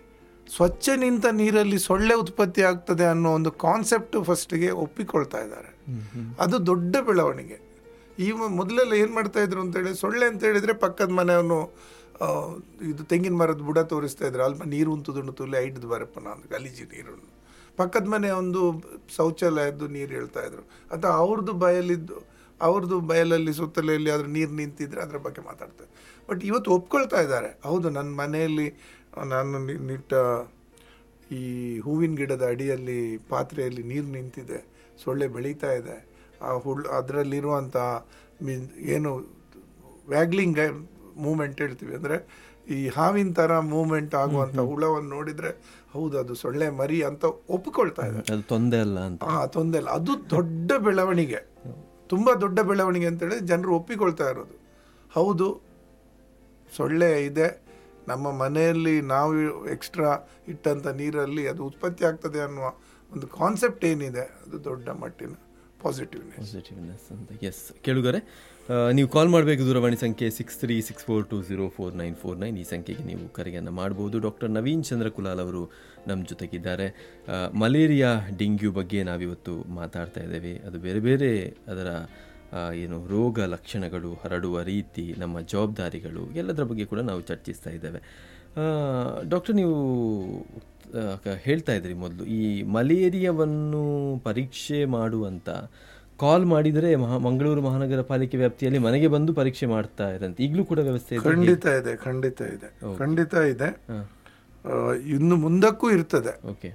ಸ್ವಚ್ಛ ನಿಂತ ನೀರಲ್ಲಿ ಸೊಳ್ಳೆ ಉತ್ಪತ್ತಿ ಆಗ್ತದೆ ಅನ್ನೋ ಒಂದು ಕಾನ್ಸೆಪ್ಟ್ ಫಸ್ಟಿಗೆ ಒಪ್ಪಿಕೊಳ್ತಾ ಇದ್ದಾರೆ ಅದು ದೊಡ್ಡ ಬೆಳವಣಿಗೆ ಈ ಮ- ಮೊದಲೆಲ್ಲ ಏನು ಮಾಡ್ತಾ ಇದ್ರು ಅಂತ ಹೇಳಿ ಸೊಳ್ಳೆ ಅಂತ ಹೇಳಿದ್ರೆ ಪಕ್ಕದ ಮನೆಯವನು ಆ, ಇದು ತೆಂಗಿನ ಮರದ ಬುಡ ತೋರಿಸ್ತಾ ಇದ್ರು ಅಲ್ಪ ನೀರು ಉಂತುದುಂಡು ತುಲೆ ಐಟದು ಬರಪ್ಪ ನಾನು ಗಲೀಜು ನೀರನ್ನು ಪಕ್ಕದ ಮನೆ ಒಂದು ಶೌಚಾಲಯದ್ದು ನೀರು ಹೇಳ್ತಾ ಇದ್ರು ಅಥವಾ ಅವ್ರದ್ದು ಬಯಲಿದ್ದು ಅವ್ರದ್ದು ಬಯಲಲ್ಲಿ ಸುತ್ತಲೇ ಎಲ್ಲಿ ಆದ್ರೂ ನೀರು ನಿಂತಿದ್ರೆ ಅದ್ರ ಬಗ್ಗೆ ಮಾತಾಡ್ತಾರೆ ಬಟ್ ಇವತ್ತು ಒಪ್ಕೊಳ್ತಾ ಇದ್ದಾರೆ ಹೌದು ನನ್ನ ಮನೆಯಲ್ಲಿ ನಾನು ನಿ- ನಿಟ್ಟ ಈ ಹೂವಿನ ಗಿಡದ ಅಡಿಯಲ್ಲಿ ಪಾತ್ರೆಯಲ್ಲಿ ನೀರು ನಿಂತಿದೆ ಸೊಳ್ಳೆ ಬೆಳೀತಾ ಇದೆ ಆ ಹುಳ್ ಅದರಲ್ಲಿರುವಂಥ ಮೀನ್ ಏನು ವ್ಯಾಗ್ಲಿಂಗ್ ಮೂಮೆಂಟ್ ಹೇಳ್ತೀವಿ ಅಂದರೆ ಈ ಹಾವಿನ ಥರ ಮೂಮೆಂಟ್ ಆಗುವಂಥ ಹುಳವನ್ನು ನೋಡಿದರೆ ಹೌದು ಅದು ಸೊಳ್ಳೆ ಮರಿ ಅಂತ ಒಪ್ಪಿಕೊಳ್ತಾ ಇದೆ ಅದು ತೊಂದರೆ ಅಲ್ಲ ಅಂತ ಆ ತೊಂದರೆ ಇಲ್ಲ ಅದು ದೊಡ್ಡ ಬೆಳವಣಿಗೆ ತುಂಬ ದೊಡ್ಡ ಬೆಳವಣಿಗೆ ಅಂತೇಳಿ ಜನರು ಒಪ್ಪಿಕೊಳ್ತಾ ಇರೋದು ಹೌದು ಸೊಳ್ಳೆ ಇದೆ ನಮ್ಮ ಮನೆಯಲ್ಲಿ ನಾವು ಎಕ್ಸ್ಟ್ರಾ ಇಟ್ಟಂಥ ನೀರಲ್ಲಿ ಅದು ಉತ್ಪತ್ತಿ ಆಗ್ತದೆ ಅನ್ನುವ ಒಂದು ಕಾನ್ಸೆಪ್ಟ್ ಏನಿದೆ ಅದು ದೊಡ್ಡ ಮಟ್ಟಿನ ಪಾಸಿಟಿವ್ನೆಸ್ ಪಾಸಿಟಿವ್ನೆಸ್ ಅಂತ ಎಸ್ ಕೇಳುಗರೆ ಆ, ನೀವು ಕಾಲ್ ಮಾಡಬೇಕು ದೂರವಾಣಿ ಸಂಖ್ಯೆ six three six four two zero four nine four nine ಈ ಸಂಖ್ಯೆಗೆ ನೀವು ಕರೆಯನ್ನು ಮಾಡ್ಬೋದು ಡಾಕ್ಟರ್ ನವೀನ್ ಚಂದ್ರ ಕುಲಾಲ್ ಅವರು ನಮ್ಮ ಜೊತೆಗಿದ್ದಾರೆ ಆ, ಮಲೇರಿಯಾ ಡೆಂಗ್ಯೂ ಬಗ್ಗೆ ನಾವಿವತ್ತು ಮಾತಾಡ್ತಾ ಇದ್ದೇವೆ ಅದು ಬೇರೆ ಬೇರೆ ಅದರ ಆ, ಏನು ರೋಗ ಲಕ್ಷಣಗಳು ಹರಡುವ ರೀತಿ ನಮ್ಮ ಜವಾಬ್ದಾರಿಗಳು ಎಲ್ಲದರ ಬಗ್ಗೆ ಕೂಡ ನಾವು ಚರ್ಚಿಸ್ತಾ ಇದ್ದೇವೆ ಆ, ಡಾಕ್ಟರ್ ನೀವು ಆ, ಕ- ಹೇಳ್ತಾ ಇದ್ರಿ ಮೊದಲು ಈ ಮಲೇರಿಯಾವನ್ನು ಪರೀಕ್ಷೆ ಮಾಡುವಂತ ಕಾಲ್ ಮಾಡಿದರೆ ಮಹಾ ಮಂಗಳೂರು ಮಹಾನಗರ ಪಾಲಿಕೆ ವ್ಯಾಪ್ತಿಯಲ್ಲಿ ಮನೆಗೆ ಬಂದು ಪರೀಕ್ಷೆ ಮಾಡ್ತಾ ಇರಂತೆ ಈಗಲೂ ಕೂಡ ವ್ಯವಸ್ಥೆ ಇದೆ ಖಂಡಿತ ಇದೆ ಖಂಡಿತ ಇದೆ ಖಂಡಿತ ಇದೆ ಹಾಂ ಆ, ಇನ್ನು ಮುಂದಕ್ಕೂ ಇರ್ತದೆ ಓಕೆ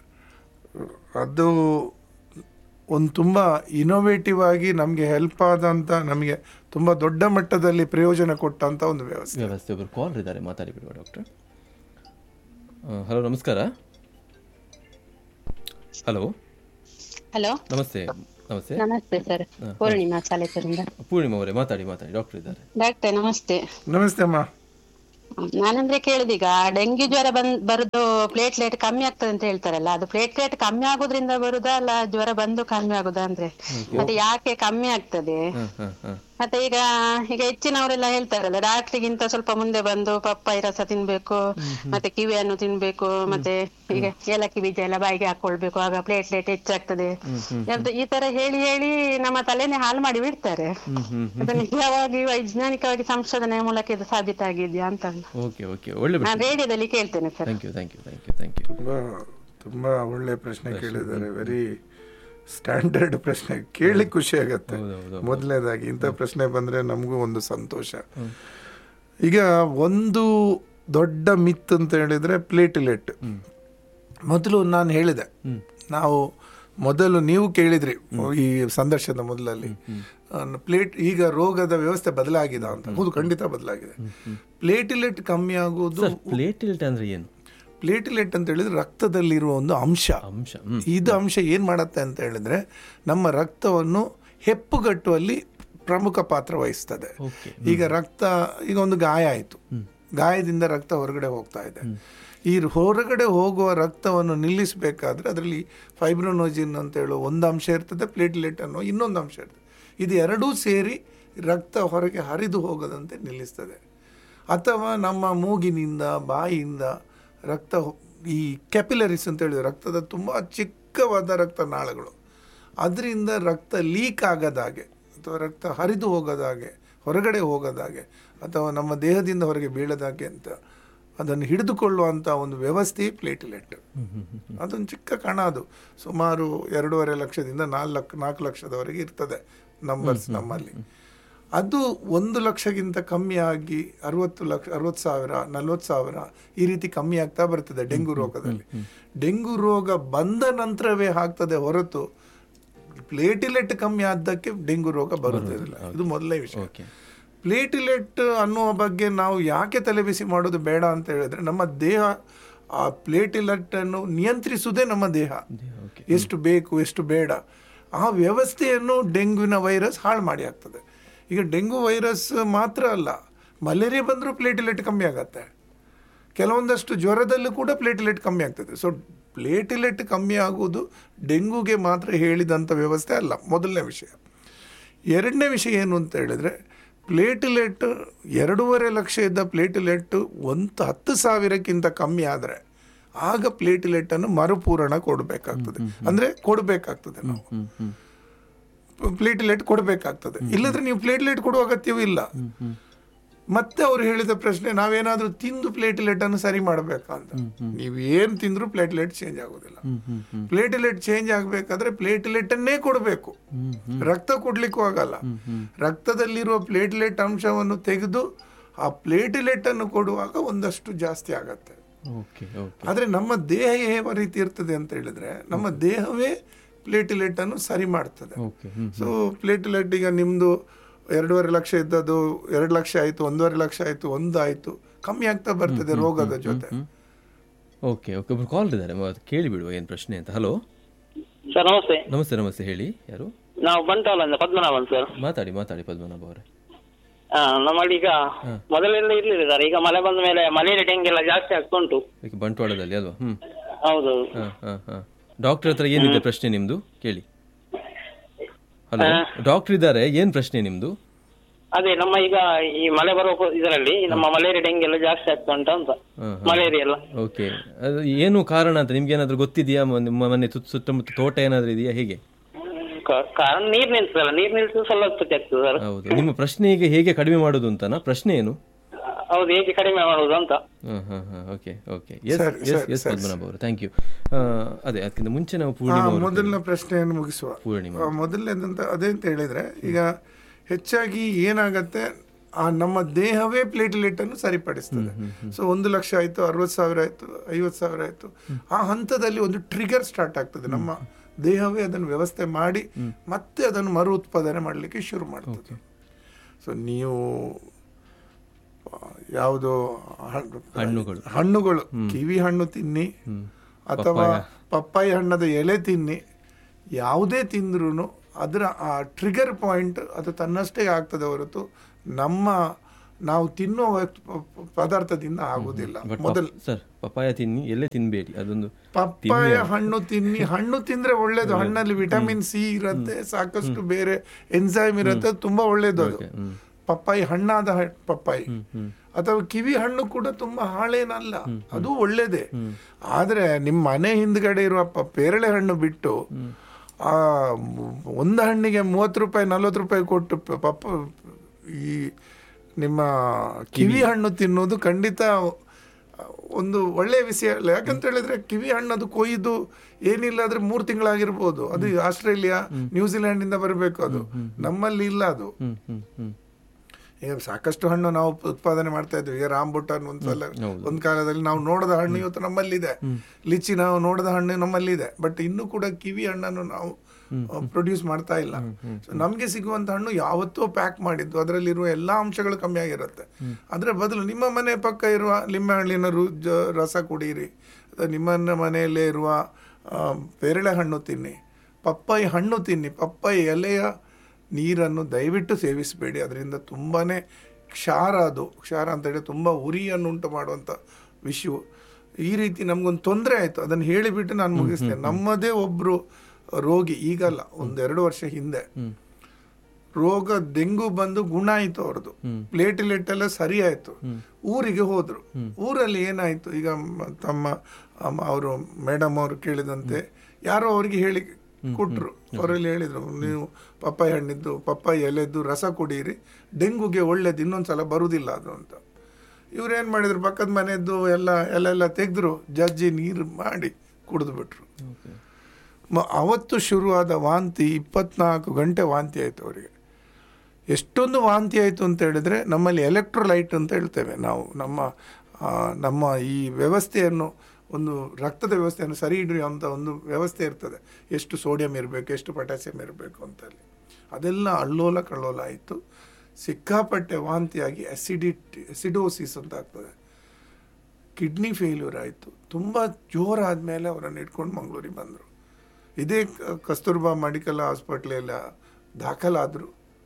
ಅದು ಒಂದು ತುಂಬ ಇನೋವೇಟಿವ್ ಆಗಿ ನಮಗೆ ಹೆಲ್ಪ್ ಆದಂಥ ನಮಗೆ ತುಂಬ ದೊಡ್ಡ ಮಟ್ಟದಲ್ಲಿ ಪ್ರಯೋಜನ ಕೊಟ್ಟಂಥ ಒಂದು ವ್ಯವಸ್ಥೆ ವ್ಯವಸ್ಥೆ ಒಬ್ಬರು ಕಾಲ್ ಇದ್ದಾರೆ ಮಾತಾಡಿ ಬಿಡುವ ಡಾಕ್ಟರ್ ಹಲೋ ನಮಸ್ಕಾರ ಹಲೋ ಹಲೋ ನಮಸ್ತೆ ನಮಸ್ತೆ ನಮಸ್ತೆ ಸರ್ ಪೂರ್ಣಿಮಾ ಚಾಲೇಕರಿಂದ ಪೂರ್ಣಿಮಾ ಅವರೇ ಮಾತಾಡಿ ಮಾತಾಡಿ ಡಾಕ್ಟರ್ ಇದ್ದಾರೆ ಡಾಕ್ಟರ್ ನಮಸ್ತೆ ನಮಸ್ತೆ ಅಮ್ಮ ನಾನಂದ್ರೆ ಕೇಳುದೀಗ ಡೆಂಗ್ಯೂ ಜ್ವರ ಬಂದ್ ಬರುದು ಪ್ಲೇಟ್ಲೆಟ್ ಕಮ್ಮಿ ಆಗ್ತದೆ ಅಂತ ಹೇಳ್ತಾರಲ್ಲ ಅದು ಪ್ಲೇಟ್ಲೆಟ್ ಕಮ್ಮಿ ಆಗೋದ್ರಿಂದ ಬರುದಾ ಅಲ್ಲ ಜ್ವರ ಬಂದು ಕಮ್ಮಿ ಆಗುದಾ ಅಂದ್ರೆ ಮತ್ತೆ ಯಾಕೆ ಕಮ್ಮಿ ಆಗ್ತದೆ ಹಾಂ ಹಾಂ ಹಾಂ ಮತ್ತೆ ಈಗ ಈಗ ಹೆಚ್ಚಿನವರೆಲ್ಲ ಹೇಳ್ತಾರಲ್ಲ ಡಾಕ್ಟ್ರಿಗಿಂತ ಸ್ವಲ್ಪ ಮುಂದೆ ಬಂದು ಪಪ್ಪಾಯಿ ರಸ ತಿನ್ಬೇಕು ಮತ್ತೆ ಕಿವಿಯನ್ನು ತಿನ್ಬೇಕು ಮತ್ತೆ ಈಗ ಏಲಕ್ಕಿ ಬೀಜ ಎಲ್ಲ ಬಾಯಿಗೆ ಹಾಕೊಳ್ಬೇಕು ಆಗ ಪ್ಲೇಟ್ಲೆಟ್ ಹೆಚ್ಚಾಗ್ತದೆ ಅಂತ ಈ ತರ ಹೇಳಿ ಹೇಳಿ ನಮ್ಮ ತಲೆನೇ ಹಾಳು ಮಾಡಿ ಬಿಡ್ತಾರೆ ಹ್ಮ್ ಹ್ಮ್ ಅದು ನಿಜವಾಗಿ ವೈಜ್ಞಾನಿಕವಾಗಿ ಸಂಶೋಧನೆಯ ಮೂಲಕ ಇದು ಸಾಬೀತಾಗಿದ್ಯಾ ಅಂತ ಓಕೆ ಓಕೆ ಒಳ್ಳೆ ನಾನು ರೇಡಿಯೋದಲ್ಲಿ ಕೇಳ್ತೇನೆ sir thank you thank you thank you thank you ತುಂಬ ತುಂಬ ಒಳ್ಳೆ ಪ್ರಶ್ನೆ ಕೇಳಿದ್ದಾರೆ ವೆರಿ ಸ್ಟ್ಯಾಂಡರ್ಡ್ ಪ್ರಶ್ನೆ ಕೇಳಲಿಕ್ಕೆ ಖುಷಿ ಆಗತ್ತೆ ಹೌದೌದು. ಮೊದಲನೇದಾಗಿ ಇಂಥ ಪ್ರಶ್ನೆ ಬಂದರೆ ನಮಗೂ ಒಂದು ಸಂತೋಷ ಈಗ ಒಂದು ದೊಡ್ಡ ಮಿತ್ ಅಂತ ಹೇಳಿದರೆ ಪ್ಲೇಟಿಲೆಟ್ ಮೊದಲು ನಾನು ಹೇಳಿದೆ ನಾವು ಮೊದಲು ನೀವು ಕೇಳಿದ್ರಿ ಈ ಸಂದರ್ಶನದ ಮೊದಲಲ್ಲಿ ಪ್ಲೇಟ್ ಈಗ ರೋಗದ ವ್ಯವಸ್ಥೆ ಬದಲಾಗಿದೆ ಅಂತ ಹೌದು ಖಂಡಿತ ಬದಲಾಗಿದೆ ಪ್ಲೇಟಿಲೆಟ್ ಕಮ್ಮಿ ಆಗುವುದು ಪ್ಲೇಟಿಲೆಟ್ ಅಂದ್ರೆ ಏನು ಪ್ಲೇಟಿಲೆಟ್ ಅಂತ ಹೇಳಿದ್ರೆ ರಕ್ತದಲ್ಲಿರುವ ಒಂದು ಅಂಶ ಅಂಶ ಹ್ಮ್ ಇದು ಅಂಶ ಏನು ಮಾಡುತ್ತೆ ಅಂತ ಹೇಳಿದ್ರೆ ನಮ್ಮ ರಕ್ತವನ್ನು ಹೆಪ್ಪುಗಟ್ಟುವಲ್ಲಿ ಪ್ರಮುಖ ಪಾತ್ರ ವಹಿಸ್ತದೆ ಓಕೆ ಈಗ ರಕ್ತ ಈಗ ಒಂದು ಗಾಯ ಆಯಿತು ಗಾಯದಿಂದ ರಕ್ತ ಹೊರಗಡೆ ಹೋಗ್ತಾ ಇದೆ ಈ ಹೊರಗಡೆ ಹೋಗುವ ರಕ್ತವನ್ನು ನಿಲ್ಲಿಸಬೇಕಾದ್ರೆ ಅದರಲ್ಲಿ ಫೈಬ್ರೋನೋಜಿನ್ ಅಂತ ಹೇಳೋ ಒಂದು ಅಂಶ ಇರ್ತದೆ ಪ್ಲೇಟ್ಲೆಟ್ ಅನ್ನೋ ಇನ್ನೊಂದು ಅಂಶ ಇರ್ತದೆ ಇದು ಎರಡೂ ಸೇರಿ ರಕ್ತ ಹೊರಗೆ ಹರಿದು ಹೋಗದಂತೆ ನಿಲ್ಲಿಸ್ತದೆ ಅಥವಾ ನಮ್ಮ ಮೂಗಿನಿಂದ ಬಾಯಿಯಿಂದ ರಕ್ತ ಹೊ- ಈ ಕ್ಯಾಪಿಲರೀಸ್ ಅಂತ ಹೇಳಿದ್ರೆ ರಕ್ತದ ತುಂಬ ಚಿಕ್ಕವಾದ ರಕ್ತನಾಳಗಳು ಅದರಿಂದ ರಕ್ತ ಲೀಕ್ ಆಗದಾಗೆ ಅಥವಾ ರಕ್ತ ಹರಿದು ಹೋಗದಾಗೆ ಹೊರಗಡೆ ಹೋಗದಾಗೆ ಅಥವಾ ನಮ್ಮ ದೇಹದಿಂದ ಹೊರಗೆ ಬೀಳದಾಗೆ ಅಂತ ಅದನ್ನು ಹಿಡಿದುಕೊಳ್ಳುವಂಥ ಒಂದು ವ್ಯವಸ್ಥೆ ಪ್ಲೇಟ್ಲೆಟ್ ಅದೊಂದು ಚಿಕ್ಕ ಕಣ ಅದು ಸುಮಾರು ಎರಡೂವರೆ ಲಕ್ಷದಿಂದ ನಾಲ್ಕು ನಾಲ್ಕು ಲಕ್ಷದವರೆಗೆ ಇರ್ತದೆ ನಂಬರ್ಸ್ ನಮ್ಮಲ್ಲಿ ಅದು ಒಂದು ಲಕ್ಷಕ್ಕಿಂತ ಕಮ್ಮಿ ಆಗಿ ಅರವತ್ತು ಲಕ್ಷ ಅರವತ್ತು ಸಾವಿರ ನಲ್ವತ್ತು ಸಾವಿರ ಈ ರೀತಿ ಕಮ್ಮಿ ಆಗ್ತಾ ಬರ್ತದೆ ಡೆಂಗು ರೋಗದಲ್ಲಿ ಡೆಂಗು ರೋಗ ಬಂದ ನಂತರವೇ ಆಗ್ತದೆ ಹೊರತು ಪ್ಲೇಟಿಲೆಟ್ ಕಮ್ಮಿ ಆದ್ದಕ್ಕೆ ಡೆಂಗು ರೋಗ ಬರುವುದಿಲ್ಲ ಇದು ಮೊದಲನೇ ವಿಷಯ ಓಕೆ ಪ್ಲೇಟಿಲೆಟ್ ಅನ್ನುವ ಬಗ್ಗೆ ನಾವು ಯಾಕೆ ತಲೆಬಿಸಿ ಮಾಡೋದು ಬೇಡ ಅಂತ ಹೇಳಿದ್ರೆ ನಮ್ಮ ದೇಹ ಆ ಪ್ಲೇಟಿಲೆಟ್ ಅನ್ನು ನಿಯಂತ್ರಿಸುವುದೇ ನಮ್ಮ ದೇಹ ಓಕೆ ಎಷ್ಟು ಬೇಕು ಎಷ್ಟು ಬೇಡ ಆ ವ್ಯವಸ್ಥೆಯನ್ನು ಡೆಂಗ್ಯೂನ ವೈರಸ್ ಹಾಳು ಮಾಡಿ ಆಗ್ತದೆ ಈಗ ಡೆಂಗು ವೈರಸ್ ಮಾತ್ರ ಅಲ್ಲ ಮಲೇರಿಯಾ ಬಂದರೂ ಪ್ಲೇಟಿಲೆಟ್ ಕಮ್ಮಿ ಆಗತ್ತೆ ಕೆಲವೊಂದಷ್ಟು ಜ್ವರದಲ್ಲೂ ಕೂಡ ಪ್ಲೇಟಿಲೆಟ್ ಕಮ್ಮಿ ಆಗ್ತದೆ ಸೊ ಪ್ಲೇಟಿಲೆಟ್ ಕಮ್ಮಿ ಆಗುವುದು ಡೆಂಗುಗೆ ಮಾತ್ರ ಹೇಳಿದಂಥ ವ್ಯವಸ್ಥೆ ಅಲ್ಲ ಮೊದಲನೇ ವಿಷಯ ಎರಡನೇ ವಿಷಯ ಏನು ಅಂತ ಹೇಳಿದರೆ ಪ್ಲೇಟಿಲೆಟ್ ಎರಡೂವರೆ ಲಕ್ಷ ಇದ್ದ ಪ್ಲೇಟಿಲೆಟ್ ಒಂದು ಹತ್ತು ಸಾವಿರಕ್ಕಿಂತ ಕಮ್ಮಿ ಆದರೆ ಆಗ ಪ್ಲೇಟಿಲೆಟ್ ಅನ್ನು ಮರುಪೂರಣ ಕೊಡಬೇಕಾಗ್ತದೆ ಅಂದ್ರೆ ಕೊಡಬೇಕಾಗ್ತದೆ ನಾವು ಹ್ಮ್ ಹ್ಮ್ ಪ್ಲೇಟ್ಲೆಟ್ ಕೊಡಬೇಕಾಗ್ತದೆ ಇಲ್ಲದ್ರೆ ನೀವು ಪ್ಲೇಟ್ಲೆಟ್ ಕೊಡುವ ಅಗತ್ಯವೂ ಇಲ್ಲ ಮತ್ತೆ ಅವ್ರು ಹೇಳಿದ ಪ್ರಶ್ನೆ ನಾವೇನಾದ್ರೂ ತಿಂದು ಪ್ಲೇಟ್ಲೆಟ್ ಅನ್ನು ಸರಿ ಮಾಡಬೇಕಾ ಅಂತ ನೀವು ಏನ್ ತಿಂದ್ರು ಪ್ಲೇಟ್ಲೆಟ್ ಚೇಂಜ್ ಆಗೋದಿಲ್ಲ ಹ್ಮ್ ಹ್ಮ್ ಹ್ಮ್ ಪ್ಲೇಟ್ಲೆಟ್ ಚೇಂಜ್ ಆಗ್ಬೇಕಾದ್ರೆ ಪ್ಲೇಟ್ಲೆಟ್ ಅನ್ನೇ ಕೊಡಬೇಕು ಹ್ಮ್ ರಕ್ತ ಕೊಡ್ಲಿಕ್ಕೂ ಆಗಲ್ಲ ರಕ್ತದಲ್ಲಿರುವ ಪ್ಲೇಟ್ಲೆಟ್ ಅಂಶವನ್ನು ತೆಗೆದು ಆ ಪ್ಲೇಟ್ಲೆಟ್ ಅನ್ನು ಕೊಡುವಾಗ ಒಂದಷ್ಟು ಜಾಸ್ತಿ ಆಗತ್ತೆ ಓಕೆ ಓಕೆ ಆದ್ರೆ ನಮ್ಮ ದೇಹ ಯಾವ ರೀತಿ ಇರ್ತದೆ ಅಂತ ಹೇಳಿದ್ರೆ ನಮ್ಮ ದೇಹವೇ ಪ್ಲೇಟ್ಲೆಟ್ ಅನ್ನು ಸರಿ ಮಾಡ್ತದೆ ಓಕೆ ಹ್ಮ್ ಸೊ ಪ್ಲೇಟ್ಲೆಟ್ ಈಗ ನಿಮ್ದು ಎರಡೂವರೆ ಲಕ್ಷ ಇದ್ದದ್ದು ಎರಡು ಲಕ್ಷ ಆಯ್ತು ಒಂದೂವರೆ ಲಕ್ಷ ಆಯ್ತು ಒಂದು ಆಯ್ತು ಕಮ್ಮಿ ಆಗ್ತಾ ಬರ್ತದೆ ರೋಗದ ಜೊತೆ ಓಕೆ ಓಕೆ ಒಬ್ರು ಕಾಲ್ ಇದ್ದಾರೆ ಮ- ಕೇಳಿ ಬಿಡುವ ಏನು ಪ್ರಶ್ನೆ ಅಂತ ಹಲೋ ಸರ್ ನಮಸ್ತೆ ನಮಸ್ತೆ ನಮಸ್ತೆ ಹೇಳಿ ಯಾರು ನಾವು ಬಂಟ್ವಾಳದಿಂದ ಪದ್ಮನಾಭನ್ ಸರ್ ಮಾತಾಡಿ ಮಾತಾಡಿ ಪದ್ಮನಾಭ ಅವರೇ ಆ, ನಮ್ಮಲ್ಲಿ ಈಗ ಮೊದಲೆಲ್ಲ ಇರ್ಲಿಲ್ಲ ಸರ್ ಈಗ ಮಳೆ ಬಂದ ಮೇಲೆ ಮಲೇರಿಯಾ ಡೆಂಗಿ ಎಲ್ಲ ಜಾಸ್ತಿ ಆಗ್ತಾ ಉಂಟು ಈಗ ಬಂಟ್ವಾಳದಲ್ಲಿ ಅಲ್ವಾ ಹ್ಮ್ ಹೌದು ಹಾಂ ಹಾಂ ಹಾಂ ಡಾಕ್ಟರ್ ಹತ್ರ ಏನಿದೆ ಪ್ರಶ್ನೆ ನಿಮ್ಮದು ಕೇಳಿ ಹಲೋ ಡಾಕ್ಟರ್ ಇದ್ದಾರೆ ಏನು ಪ್ರಶ್ನೆ ನಿಮ್ಮದು ಅದೇ ನಮ್ಮ ಈಗ ಈ ಮಳೆ ಬರುವ ಇದರಲ್ಲಿ ನಮ್ಮ ಮಲೇರಿಯಾ ಡೆಂಗಿ ಎಲ್ಲ ಜಾಸ್ತಿ ಆಗ್ತಾ ಉಂಟು ಅಂತ ಹಾಂ ಮಲೇರಿಯಾ ಎಲ್ಲ ಓಕೆ ಅದು ಏನು ಕಾರಣ ಅಂತ ನಿಮ್ಗೆ ಏನಾದರೂ ಗೊತ್ತಿದೆಯಾ ಮ- ನಿಮ್ಮ ಮನೆ ಸುತ್ತ ಸುತ್ತಮುತ್ತ ತೋಟ ಏನಾದರೂ ಇದೆಯಾ ಹೇಗೆ ಕ- ಕಾರಣ ನೀರ್ ನಿಲ್ಸಲ್ಲ ನೀರ್ ನಿಲ್ಸಿದ್ರೆ ಸ್ವಲ್ಪ ಹೊತ್ತಿಗೆ ಆಗ್ತದೆ ಸರ್ ಹೌದು ನಿಮ್ಮ ಪ್ರಶ್ನೆ ಈಗ ಹೇಗೆ ಕಡಿಮೆ ಮಾಡೋದು ಅಂತನಾ ಪ್ರಶ್ನೆ ಏನು ಹೌದು ಹೇಗೆ ಕಡಿಮೆ ಮಾಡುದು ಅಂತ ಹಾಂ ಹಾಂ ಹಾಂ ಓಕೆ ಓಕೆ ಎಸ್ ಸರಿ, ಎಸ್ ಸರಿ, ಎಸ್ ಸರಿ. ಪದ್ಮನಾಭ ಅವರು ಥ್ಯಾಂಕ್ ಯು ಅದೇ ಅದಕ್ಕಿಂತ ಮುಂಚೆ ನಾವು ಆ, ಪೂರ್ಣಿಮಾ ಅವರು ಮೊದಲನ ಪ್ರಶ್ನೆಯನ್ನು ಮುಗಿಸುವ ಪೂರ್ಣಿಮಾ ಆ, ಮೊದಲನೇದಂತ ಅದೇ ಅಂತ ಹೇಳಿದ್ರೆ ಈಗ ಹೆಚ್ಚಾಗಿ ಏನಾಗತ್ತೆ ಆ ನಮ್ಮ ದೇಹವೇ ಪ್ಲೇಟ್ಲೆಟ್ ಅನ್ನು ಸರಿಪಡಿಸ್ತದೆ ಸೊ ಒಂದು ಲಕ್ಷ ಆಯ್ತು ಅರವತ್ತು ಸಾವಿರ ಆಯ್ತು ಐವತ್ತು ಸಾವಿರ ಆಯ್ತು ಆ ಹಂತದಲ್ಲಿ ಒಂದು ಟ್ರಿಗರ್ ಸ್ಟಾರ್ಟ್ ಆಗ್ತದೆ ನಮ್ಮ ದೇಹವೇ ಅದನ್ನು ವ್ಯವಸ್ಥೆ ಮಾಡಿ ಮತ್ತೆ ಅದನ್ನು ಮರು ಉತ್ಪಾದನೆ ಮಾಡಲಿಕ್ಕೆ ಶುರು ಮಾಡ್ತದೆ ಸೊ ನೀವು ಆ, ಯಾವುದು ಹಣ್ಣು- ಹಣ್ಣುಗಳು. ಹಣ್ಣುಗಳು ಕಿವಿ ಹಣ್ಣು ತಿನ್ನಿ ಅಥವಾ ಪಪ್ಪಾಯಿ ಹಣ್ಣದ ಎಲೆ ತಿನ್ನಿ ಯಾವುದೇ ತಿಂದ್ರೂ ಅದರ ಆ ಟ್ರಿಗರ್ ಪಾಯಿಂಟ್ ಅದು ತನ್ನಷ್ಟೇ ಆಗ್ತದೆ ಹೊರತು ನಮ್ಮ ನಾವು ತಿನ್ನೋ ವಸ್ತು- ಪ- ಪ- ಪದಾರ್ಥದಿಂದ ಆಗುದಿಲ್ಲ ಬಟ್ ಮೊದಲು ಸರ್ ಪಪಾಯ ತಿನ್ನಿ ಎಲ್ಲೇ ತಿನ್ಬೇಡಿ ಅದೊಂದು ಪಪ್ಪಾಯ ಹಣ್ಣು ತಿನ್ನಿ ಹಣ್ಣು ತಿಂದ್ರೆ ಒಳ್ಳೇದು ಹಣ್ಣಲ್ಲಿ ವಿಟಮಿನ್ ಸಿ ಇರುತ್ತೆ ಸಾಕಷ್ಟು ಬೇರೆ ಎನ್ಸೈಮ್ ಇರುತ್ತೆ ಅದು ತುಂಬಾ ಒಳ್ಳೇದು ಅದು ಹ್ಮ್. ಪಪ್ಪಾಯಿ ಹಣ್ಣಾದ ಹ- ಪಪ್ಪಾಯಿ ಅಥವಾ ಕಿವಿ ಹಣ್ಣು ಕೂಡ ತುಂಬಾ ಹಾಳೇನಲ್ಲ ಅದು ಒಳ್ಳೇದೇ ಆದ್ರೆ ನಿಮ್ಮ ಮನೆ ಹಿಂದ್ಗಡೆ ಇರುವ ಪ- ಪೇರಳೆ ಹಣ್ಣು ಬಿಟ್ಟು ಆ ಒಂದು ಹಣ್ಣಿಗೆ ಮೂವತ್ತು ರೂಪಾಯಿ ನಲ್ವತ್ತು ರೂಪಾಯಿ ಕೊಟ್ಟು ಪ- ಪಪ್ಪ ಈ ನಿಮ್ಮ ಕಿವಿ ಹಣ್ಣು ತಿನ್ನೋದು ಖಂಡಿತ ಒಂದು ಒಳ್ಳೆಯ ವಿಷಯ ಅಲ್ಲ ಯಾಕಂತ ಹೇಳಿದ್ರೆ ಕಿವಿ ಹಣ್ಣು ಅದು ಕೊಯ್ದು ಏನಿಲ್ಲ ಆದ್ರೆ ಮೂರು ತಿಂಗಳಾಗಿರ್ಬೋದು ಅದು ಆಸ್ಟ್ರೇಲಿಯಾ ನ್ಯೂಜಿಲೆಂಡ್ ಇಂದ ಬರಬೇಕು ಅದು ನಮ್ಮಲ್ಲಿ ಇಲ್ಲ ಅದು ಹ್ಮ್ ಹ್ಮ್ ಹ್ಮ್ ಈಗ ಸಾಕಷ್ಟು ಹಣ್ಣು ನಾವು ಉತ್ಪಾದನೆ ಮಾಡ್ತಾ ಇದ್ವಿ ಈಗ ರಾಂಬುಟಾನ್ ಒಂದ್ಸಲ ಒಂದ್ ಕಾಲದಲ್ಲಿ ನಾವು ನೋಡದ ಹಣ್ಣು ಇವತ್ತು ನಮ್ಮಲ್ಲಿದೆ ಲಿಚಿ ನಾವು ನೋಡದ ಹಣ್ಣು ನಮ್ಮಲ್ಲಿದೆ ಬಟ್ ಇನ್ನೂ ಕೂಡ ಕಿವಿ ಹಣ್ಣನ್ನು ನಾವು ಪ್ರೊಡ್ಯೂಸ್ ಮಾಡ್ತಾ ಇಲ್ಲ So ನಮ್ಗೆ ಸಿಗುವಂತ ಹಣ್ಣು ಯಾವತ್ತೋ ಪ್ಯಾಕ್ ಮಾಡಿದ್ದು ಅದರಲ್ಲಿರುವ ಎಲ್ಲಾ ಅಂಶಗಳು ಕಮ್ಮಿ ಆಗಿರುತ್ತೆ ಅದರ ಬದಲು ನಿಮ್ಮ ಮನೆ ಪಕ್ಕ ಇರುವ ಲಿಂಬೆ ಹಣ್ಣಿನ ರು- ಜ- ರಸ ಕುಡೀರಿ ಅಥವಾ ನಿಮ್ಮ ಮನೆಯಲ್ಲೇ ಇರುವ ಆ, ಪೇರಳೆ ಹಣ್ಣು ತಿನ್ನಿ ಪಪ್ಪಾಯಿ ಹಣ್ಣು ತಿನ್ನಿ ಪಪ್ಪಾಯಿ ಎಲೆಯ ನೀರನ್ನು ದಯವಿಟ್ಟು ಸೇವಿಸಬೇಡಿ ಅದರಿಂದ ತುಂಬಾನೇ ಕ್ಷಾರ ಅದು ಕ್ಷಾರ ಅಂತ ಹೇಳಿ ತುಂಬ ಉರಿಯನ್ನು ಉಂಟು ಮಾಡುವಂಥ ವಿಷಯ ಈ ರೀತಿ ನಮ್ಗೊಂದು ತೊಂದರೆ ಆಯಿತು ಅದನ್ನು ಹೇಳಿಬಿಟ್ಟು ನಾನು ಮುಗಿಸ್ತೇನೆ ನಮ್ಮದೇ ಒಬ್ಬರು ರೋಗಿ ಈಗಲ್ಲ ಒಂದೆರಡು ವರ್ಷ ಹಿಂದೆ ರೋಗ ಡೆಂಗು ಬಂದು ಗುಣ ಆಯ್ತು ಅವ್ರದ್ದು ಪ್ಲೇಟ್ಲೆಟ್ ಎಲ್ಲ ಸರಿ ಆಯ್ತು ಊರಿಗೆ ಹೋದ್ರು ಊರಲ್ಲಿ ಏನಾಯ್ತು ಈಗ ಮ- ತಮ್ಮ ಅವರು ಮೇಡಮ್ ಅವರು ಕೇಳಿದಂತೆ ಯಾರೋ ಅವರಿಗೆ ಹೇಳಿ ಕೊಟ್ರು ಅವರಲ್ಲಿ ಹೇಳಿದ್ರು ನೀವು ಪಪ್ಪಾಯಿ ಹಣ್ಣಿದ್ದು ಪಪ್ಪಾಯಿ ಎಲೆದ್ದು ರಸ ಕುಡೀರಿ ಡೆಂಗುಗೆ ಒಳ್ಳೇದು ಇನ್ನೊಂದ್ಸಲ ಬರುದಿಲ್ಲ ಅದು ಅಂತ ಇವ್ರು ಏನ್ ಮಾಡಿದ್ರು ಪಕ್ಕದ ಮನೆಯದ್ದು ಎಲ್ಲ ಎಲ್ಲ ತೆಗೆದ್ರು ಜಜ್ಜಿ ನೀರು ಮಾಡಿ ಕುಡಿದು ಬಿಟ್ರು ಮ- ಅವತ್ತು ಶುರುವಾದ ವಾಂತಿ ಇಪ್ಪತ್ನಾಲ್ಕು ಗಂಟೆ ವಾಂತಿ ಆಯ್ತು ಅವರಿಗೆ ಎಷ್ಟೊಂದು ವಾಂತಿ ಆಯಿತು ಅಂತ ಹೇಳಿದ್ರೆ ನಮ್ಮಲ್ಲಿ ಎಲೆಕ್ಟ್ರೋಲೈಟ್ ಅಂತ ಹೇಳ್ತೇವೆ ನಾವು ನಮ್ಮ ಆ, ನಮ್ಮ ಈ ವ್ಯವಸ್ಥೆಯನ್ನು ಒಂದು ರಕ್ತದ ವ್ಯವಸ್ಥೆಯನ್ನು ಸರಿ ಹಿಡಿಯುವಂಥ ಒಂದು ವ್ಯವಸ್ಥೆ ಇರ್ತದೆ ಎಷ್ಟು ಸೋಡಿಯಂ ಇರಬೇಕು ಎಷ್ಟು ಪೊಟ್ಯಾಸಿಯಂ ಇರಬೇಕು ಅಂತಲ್ಲಿ ಅದೆಲ್ಲ ಅಲ್ಲೋಲ ಕಳ್ಳೋಲ ಆಯಿತು ಸಿಕ್ಕಾಪಟ್ಟೆ ವಾಂತಿಯಾಗಿ ಅಸಿಡಿಟಿ ಅಸಿಡೋಸಿಸ್ ಅಂತ ಆಗ್ತದೆ ಕಿಡ್ನಿ ಫೇಲ್ಯೂರ್ ಆಯಿತು ತುಂಬ ಜೋರಾದ ಮೇಲೆ ಅವರನ್ನು ಇಟ್ಕೊಂಡು ಮಂಗಳೂರಿಗೆ ಬಂದರು ಇದೇ ಕ- ಕಸ್ತೂರ್ಬಾ ಮೆಡಿಕಲ್ ಹಾಸ್ಪಿಟ್ಲೆಲ್ಲ ದಾಖಲಾದರು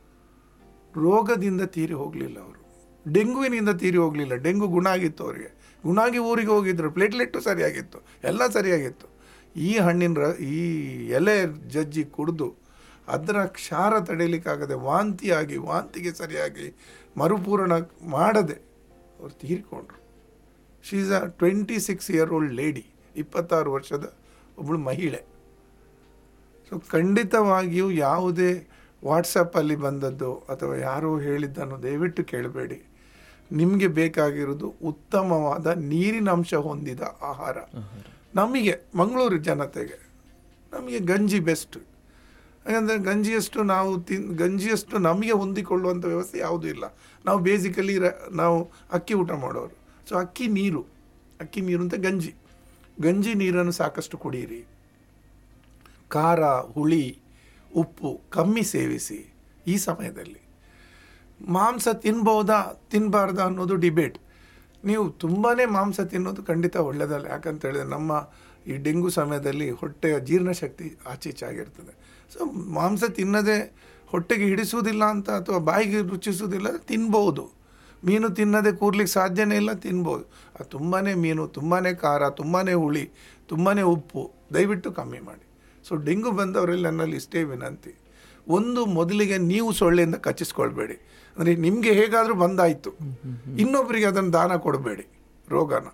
ರೋಗದಿಂದ ತೀರಿ ಹೋಗಲಿಲ್ಲ ಅವರು ಡೆಂಗುವಿನಿಂದ ತೀರಿ ಹೋಗಲಿಲ್ಲ ಡೆಂಗು ಗುಣ ಆಗಿತ್ತು ಅವರಿಗೆ ಗುಣ ಆಗಿ ಊರಿಗೆ ಹೋಗಿದ್ರು ಪ್ಲೇಟ್ಲೆಟ್ಟು ಸರಿಯಾಗಿತ್ತು ಎಲ್ಲ ಸರಿಯಾಗಿತ್ತು ಈ ಹಣ್ಣಿನ ರ ಈ ಎಲೆ ಜಜ್ಜಿ ಕುಡಿದು ಅದರ ಕ್ಷಾರ ತಡೆಯಲಿಕ್ಕಾಗದೆ ವಾಂತಿಯಾಗಿ ವಾಂತಿಗೆ ಸರಿಯಾಗಿ ಮರುಪೂರಣ ಮಾಡದೆ ಅವ್ರು ತೀರಿಕೊಂಡ್ರು she is a twenty six year old lady ಇಪ್ಪತ್ತಾರು ವರ್ಷದ ಒಬ್ಬಳು ಮಹಿಳೆ ಸೊ ಖಂಡಿತವಾಗಿಯೂ ಯಾವುದೇ ವಾಟ್ಸಪ್ಪಲ್ಲಿ ಬಂದದ್ದು ಅಥವಾ ಯಾರೋ ಹೇಳಿದ್ದನ್ನು ದಯವಿಟ್ಟು ಕೇಳಬೇಡಿ ನಿಮಗೆ ಬೇಕಾಗಿರೋದು ಉತ್ತಮವಾದ ನೀರಿನ ಅಂಶ ಹೊಂದಿದ ಆಹಾರ ನಮಗೆ ಮಂಗಳೂರು ಜನತೆಗೆ ನಮಗೆ ಗಂಜಿ ಬೆಸ್ಟ್ ಯಾಕಂದರೆ ಗಂಜಿಯಷ್ಟು ನಾವು ತಿನ್ ಗಂಜಿಯಷ್ಟು ನಮಗೆ ಹೊಂದಿಕೊಳ್ಳುವಂಥ ವ್ಯವಸ್ಥೆ ಯಾವುದೂ ಇಲ್ಲ ನಾವು ಬೇಸಿಕಲಿ ನಾವು ಅಕ್ಕಿ ಊಟ ಮಾಡೋರು ಸೊ ಅಕ್ಕಿ ನೀರು ಅಕ್ಕಿ ನೀರು ಅಂತ ಗಂಜಿ ಗಂಜಿ ನೀರನ್ನು ಸಾಕಷ್ಟು ಕುಡಿಯಿರಿ ಖಾರ ಹುಳಿ ಉಪ್ಪು ಕಮ್ಮಿ ಸೇವಿಸಿ ಈ ಸಮಯದಲ್ಲಿ ಮಾಂಸ ತಿನ್ಬೋದಾ ತಿನ್ನಬಾರ್ದಾ ಅನ್ನೋದು ಡಿಬೇಟ್ ನೀವು ತುಂಬಾ ಮಾಂಸ ತಿನ್ನೋದು ಖಂಡಿತ ಒಳ್ಳೆಯದಲ್ಲ ಯಾಕಂತ ಹೇಳಿದ್ರೆ ನಮ್ಮ ಈ ಡೆಂಗು ಸಮಯದಲ್ಲಿ ಹೊಟ್ಟೆಯ ಜೀರ್ಣಶಕ್ತಿ ಆಚೀಚಾಗಿರ್ತದೆ ಸೊ ಮಾಂಸ ತಿನ್ನದೆ ಹೊಟ್ಟೆಗೆ ಹಿಡಿಸುವುದಿಲ್ಲ ಅಂತ ಅಥವಾ ಬಾಯಿಗೆ ರುಚಿಸುವುದಿಲ್ಲ ತಿನ್ಬೋದು ಮೀನು ತಿನ್ನದೆ ಕೂರ್ಲಿಕ್ಕೆ ಸಾಧ್ಯನೇ ಇಲ್ಲ ತಿನ್ಬೋದು ಅದು ತುಂಬಾ ಮೀನು ತುಂಬಾ ಖಾರ ತುಂಬಾ ಹುಳಿ ತುಂಬಾ ಉಪ್ಪು ದಯವಿಟ್ಟು ಕಮ್ಮಿ ಮಾಡಿ ಸೊ ಡೆಂಗು ಬಂದವರಲ್ಲಿ ನನ್ನಲ್ಲಿ ಇಷ್ಟೇ ವಿನಂತಿ ಒಂದು ಮೊದಲಿಗೆ ನೀವು ಸೊಳ್ಳೆಯಿಂದ ಕಚ್ಚಿಸ್ಕೊಳ್ಬೇಡಿ ಅಂದರೆ ನಿಮಗೆ ಹೇಗಾದರೂ ಬಂದಾಯಿತು ಇನ್ನೊಬ್ಬರಿಗೆ ಅದನ್ನು ದಾನ ಕೊಡಬೇಡಿ ರೋಗನ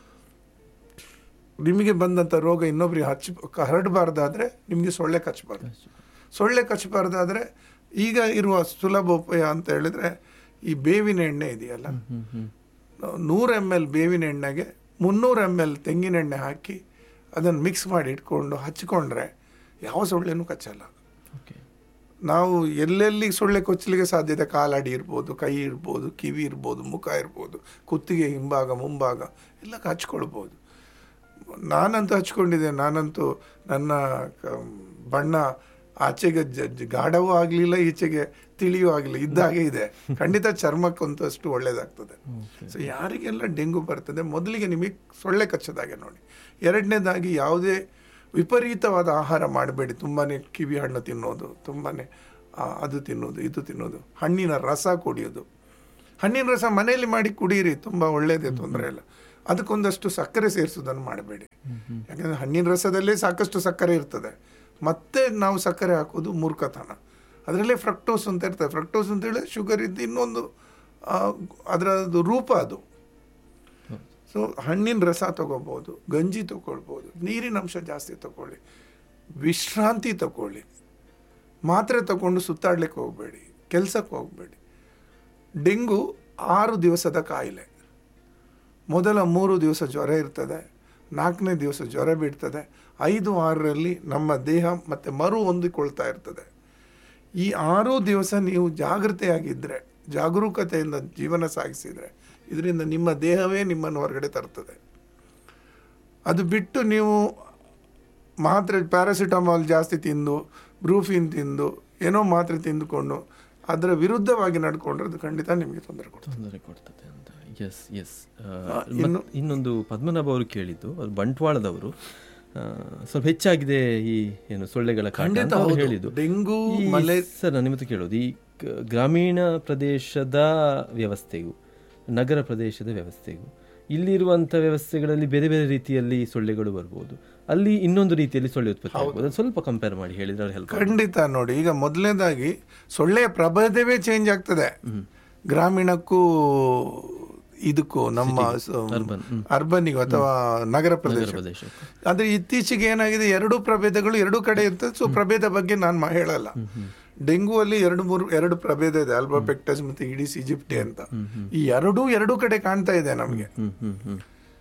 ನಿಮಗೆ ಬಂದಂಥ ರೋಗ ಇನ್ನೊಬ್ರಿಗೆ ಹಚ್ಚ ಹರಡಬಾರ್ದಾದ್ರೆ ನಿಮಗೆ ಸೊಳ್ಳೆ ಕಚ್ಚಬಾರ್ದು ಸೊಳ್ಳೆ ಕಚ್ಚಬಾರ್ದಾದ್ರೆ ಈಗ ಇರುವ ಸುಲಭ ಉಪಾಯ ಅಂತ ಹೇಳಿದ್ರೆ ಈ ಬೇವಿನ ಎಣ್ಣೆ ಇದೆಯಲ್ಲ ನೂರು ಎಮ್ ಎಲ್ ಬೇವಿನ ಎಣ್ಣೆಗೆ ಮುನ್ನೂರು ಎಮ್ ಎಲ್ ತೆಂಗಿನ ಎಣ್ಣೆ ಹಾಕಿ ಅದನ್ನು ಮಿಕ್ಸ್ ಮಾಡಿ ಇಟ್ಕೊಂಡು ಹಚ್ಕೊಂಡ್ರೆ ಯಾವ ಸೊಳ್ಳೆನೂ ಕಚ್ಚಲ್ಲ ಓಕೆ ನಾವು ಎಲ್ಲೆಲ್ಲಿ ಸೊಳ್ಳೆ ಕೊಚ್ಚಲಿಕ್ಕೆ ಸಾಧ್ಯತೆ ಕಾಲಡಿ ಇರ್ಬೋದು ಕೈ ಇರ್ಬೋದು ಕಿವಿ ಇರ್ಬೋದು ಮುಖ ಇರ್ಬೋದು ಕುತ್ತಿಗೆ ಹಿಂಭಾಗ ಮುಂಭಾಗ ಎಲ್ಲ ಹಚ್ಕೊಳ್ಬೋದು ನಾನಂತೂ ಹಚ್ಕೊಂಡಿದ್ದೆ ನಾನಂತೂ ನನ್ನ ಕ- ಬಣ್ಣ ಆಚೆಗೆ ಜ- ಜ- ಗಾಢವೂ ಆಗಲಿಲ್ಲ ಈಚೆಗೆ ತಿಳಿಯೂ ಆಗಲಿಲ್ಲ ಇದ್ದಾಗೆ ಇದೆ ಖಂಡಿತ ಚರ್ಮಕ್ಕಂತೂ ಅಷ್ಟು ಒಳ್ಳೆಯದಾಗ್ತದೆ ಸೊ ಯಾರಿಗೆಲ್ಲ ಡೆಂಗು ಬರ್ತದೆ ಮೊದಲಿಗೆ ನಿಮಗೆ ಸೊಳ್ಳೆ ಕಚ್ಚದಾಗೆ ನೋಡಿ ಎರಡನೇದಾಗಿ ಯಾವುದೇ ವಿಪರೀತವಾದ ಆಹಾರ ಮಾಡಬೇಡಿ ತುಂಬಾ ಕಿವಿ ಹಣ್ಣು ತಿನ್ನೋದು ತುಂಬಾ ಅದು ತಿನ್ನೋದು ಇದು ತಿನ್ನೋದು ಹಣ್ಣಿನ ರಸ ಕುಡಿಯೋದು ಹಣ್ಣಿನ ರಸ ಮನೆಯಲ್ಲಿ ಮಾಡಿ ಕುಡೀರಿ ತುಂಬ ಒಳ್ಳೆಯದೇ ತೊಂದರೆ ಇಲ್ಲ ಅದಕ್ಕೊಂದಷ್ಟು ಸಕ್ಕರೆ ಸೇರಿಸೋದನ್ನು ಮಾಡಬೇಡಿ ಯಾಕಂದರೆ ಹಣ್ಣಿನ ರಸದಲ್ಲೇ ಸಾಕಷ್ಟು ಸಕ್ಕರೆ ಇರ್ತದೆ ಮತ್ತೆ ನಾವು ಸಕ್ಕರೆ ಹಾಕೋದು ಮೂರ್ಖತನ ಅದರಲ್ಲೇ ಫ್ರಕ್ಟೋಸ್ ಅಂತ ಇರ್ತದೆ ಫ್ರಕ್ಟೋಸ್ ಅಂತ ಹೇಳಿದ್ರೆ ಶುಗರ್ ಇದ್ದು ಇನ್ನೊಂದು ಆ, ಅದರದ್ದು ರೂಪ ಅದು ಸೊ ಹಣ್ಣಿನ ರಸ ತಗೋಬೋದು ಗಂಜಿ ತಗೊಳ್ಬೋದು ನೀರಿನ ಅಂಶ ಜಾಸ್ತಿ ತಗೊಳ್ಳಿ ವಿಶ್ರಾಂತಿ ತಗೊಳ್ಳಿ ಮಾತ್ರೆ ತಗೊಂಡು ಸುತ್ತಾಡ್ಲಿಕ್ಕೆ ಹೋಗಬೇಡಿ ಕೆಲಸಕ್ಕೆ ಹೋಗಬೇಡಿ ಡೆಂಗು ಆರು ದಿವಸದ ಕಾಯಿಲೆ ಮೊದಲ ಮೂರು ದಿವಸ ಜ್ವರ ಇರ್ತದೆ ನಾಲ್ಕನೇ ದಿವಸ ಜ್ವರ ಬಿಡ್ತದೆ ಐದು ಆರರಲ್ಲಿ ನಮ್ಮ ದೇಹ ಮತ್ತು ಮರು ಹೊಂದಿಕೊಳ್ತಾ ಇರ್ತದೆ ಈ ಆರು ದಿವಸ ನೀವು ಜಾಗೃತೆಯಾಗಿದ್ದರೆ ಜಾಗರೂಕತೆಯಿಂದ ಜೀವನ ಸಾಗಿಸಿದರೆ ಇದರಿಂದ ನಿಮ್ಮ ದೇಹವೇ ನಿಮ್ಮನ್ನು ಹೊರಗಡೆ ತರ್ತದೆ ಅದು ಬಿಟ್ಟು ನೀವು ಮಾತ್ರೆ ಪ್ಯಾರಾಸಿಟಮಾಲ್ ಜಾಸ್ತಿ ತಿಂದು ಬ್ರೂಫಿನ್ ತಿಂದು ಏನೋ ಮಾತ್ರೆ ತಿಂದುಕೊಂಡು ಅದರ ವಿರುದ್ಧವಾಗಿ ನಡ್ಕೊಂಡ್ರೆ ಅದು ಖಂಡಿತ ನಿಮಗೆ ತೊಂದರೆ ಕೊಡ್ತದೆ ತೊಂದರೆ ಕೊಡ್ತದೆ ಅಂತ ಎಸ್ ಎಸ್ ಇನ್ನು- ಇನ್ನೊಂದು ಪದ್ಮನಾಭ ಅವರು ಕೇಳಿದ್ದು ಅದು ಬಂಟ್ವಾಳದವರು ಆ, ಸ್ವಲ್ಪ ಹೆಚ್ಚಾಗಿದೆ ಈ ಏನು ಸೊಳ್ಳೆಗಳ ಕಾಟ ಖಂಡಿತ ಅಂತ ಅವ್ರು ಹೌದು. ಹೇಳಿದ್ದು ಡೆಂಗು, ಈ ಮಲೇ- ಸರ್ ನಾನು ನಿಮ್ಮ ಹತ್ರ ಕೇಳೋದು ಈ ಕ- ಗ್ರಾಮೀಣ ಪ್ರದೇಶದ ವ್ಯವಸ್ಥೆಗೂ ನಗರ ಪ್ರದೇಶದ ವ್ಯವಸ್ಥೆಗೂ ಇಲ್ಲಿರುವಂಥ ವ್ಯವಸ್ಥೆಗಳಲ್ಲಿ ಬೇರೆ ಬೇರೆ ರೀತಿಯಲ್ಲಿ ಸೊಳ್ಳೆಗಳು ಬರ್ಬೋದು ಅಲ್ಲಿ ಇನ್ನೊಂದು ರೀತಿಯಲ್ಲಿ ಸೊಳ್ಳೆ ಉತ್ಪತ್ತಿ ಆಗ್ಬೋದು ಅದು ಸ್ವಲ್ಪ ಕಂಪೇರ್ ಮಾಡಿ ಹೇಳಿದ್ರೆ ಹೆಲ್ಪ್ ಖಂಡಿತ ನೋಡಿ ಈಗ ಮೊದಲನೇದಾಗಿ ಸೊಳ್ಳೆಯ ಪ್ರಭೇದವೇ ಚೇಂಜ್ ಆಗ್ತದೆ ಗ್ರಾಮೀಣಕ್ಕೂ ಇದಕ್ಕೂ ನಮ್ಮ Urban, ಹ್ಮ್. ಅರ್ಬನ್ನಿಗೂ ಅಥವಾ ನಗರ ಪ್ರದೇಶ ಪ್ರದೇಶ ಆದ್ರೆ ಇತ್ತೀಚೆಗೆ ಏನಾಗಿದೆ ಎರಡು ಪ್ರಭೇದಗಳು ಎರಡು ಕಡೆ ಇರ್ತದೆ ಸೊ ಪ್ರಭೇದ ಬಗ್ಗೆ ನಾನು ಮಾ- ಹೇಳಲ್ಲ ಡೆಂಗು ಅಲ್ಲಿ ಎರಡು ಮೂರು ಎರಡು ಪ್ರಭೇದ ಇದೆ ಅಲ್ಬಾಪೆಕ್ಟಸ್ ಮತ್ತೆ ಇಡಿಸ್ ಈಜಿಪ್ಟಿ ಅಂತ ಈ ಎರಡೂ ಎರಡು ಕಡೆ ಕಾಣ್ತಾ ಇದೆ ನಮಗೆ ಹ್ಮ್ ಹ್ಮ್ ಹ್ಮ್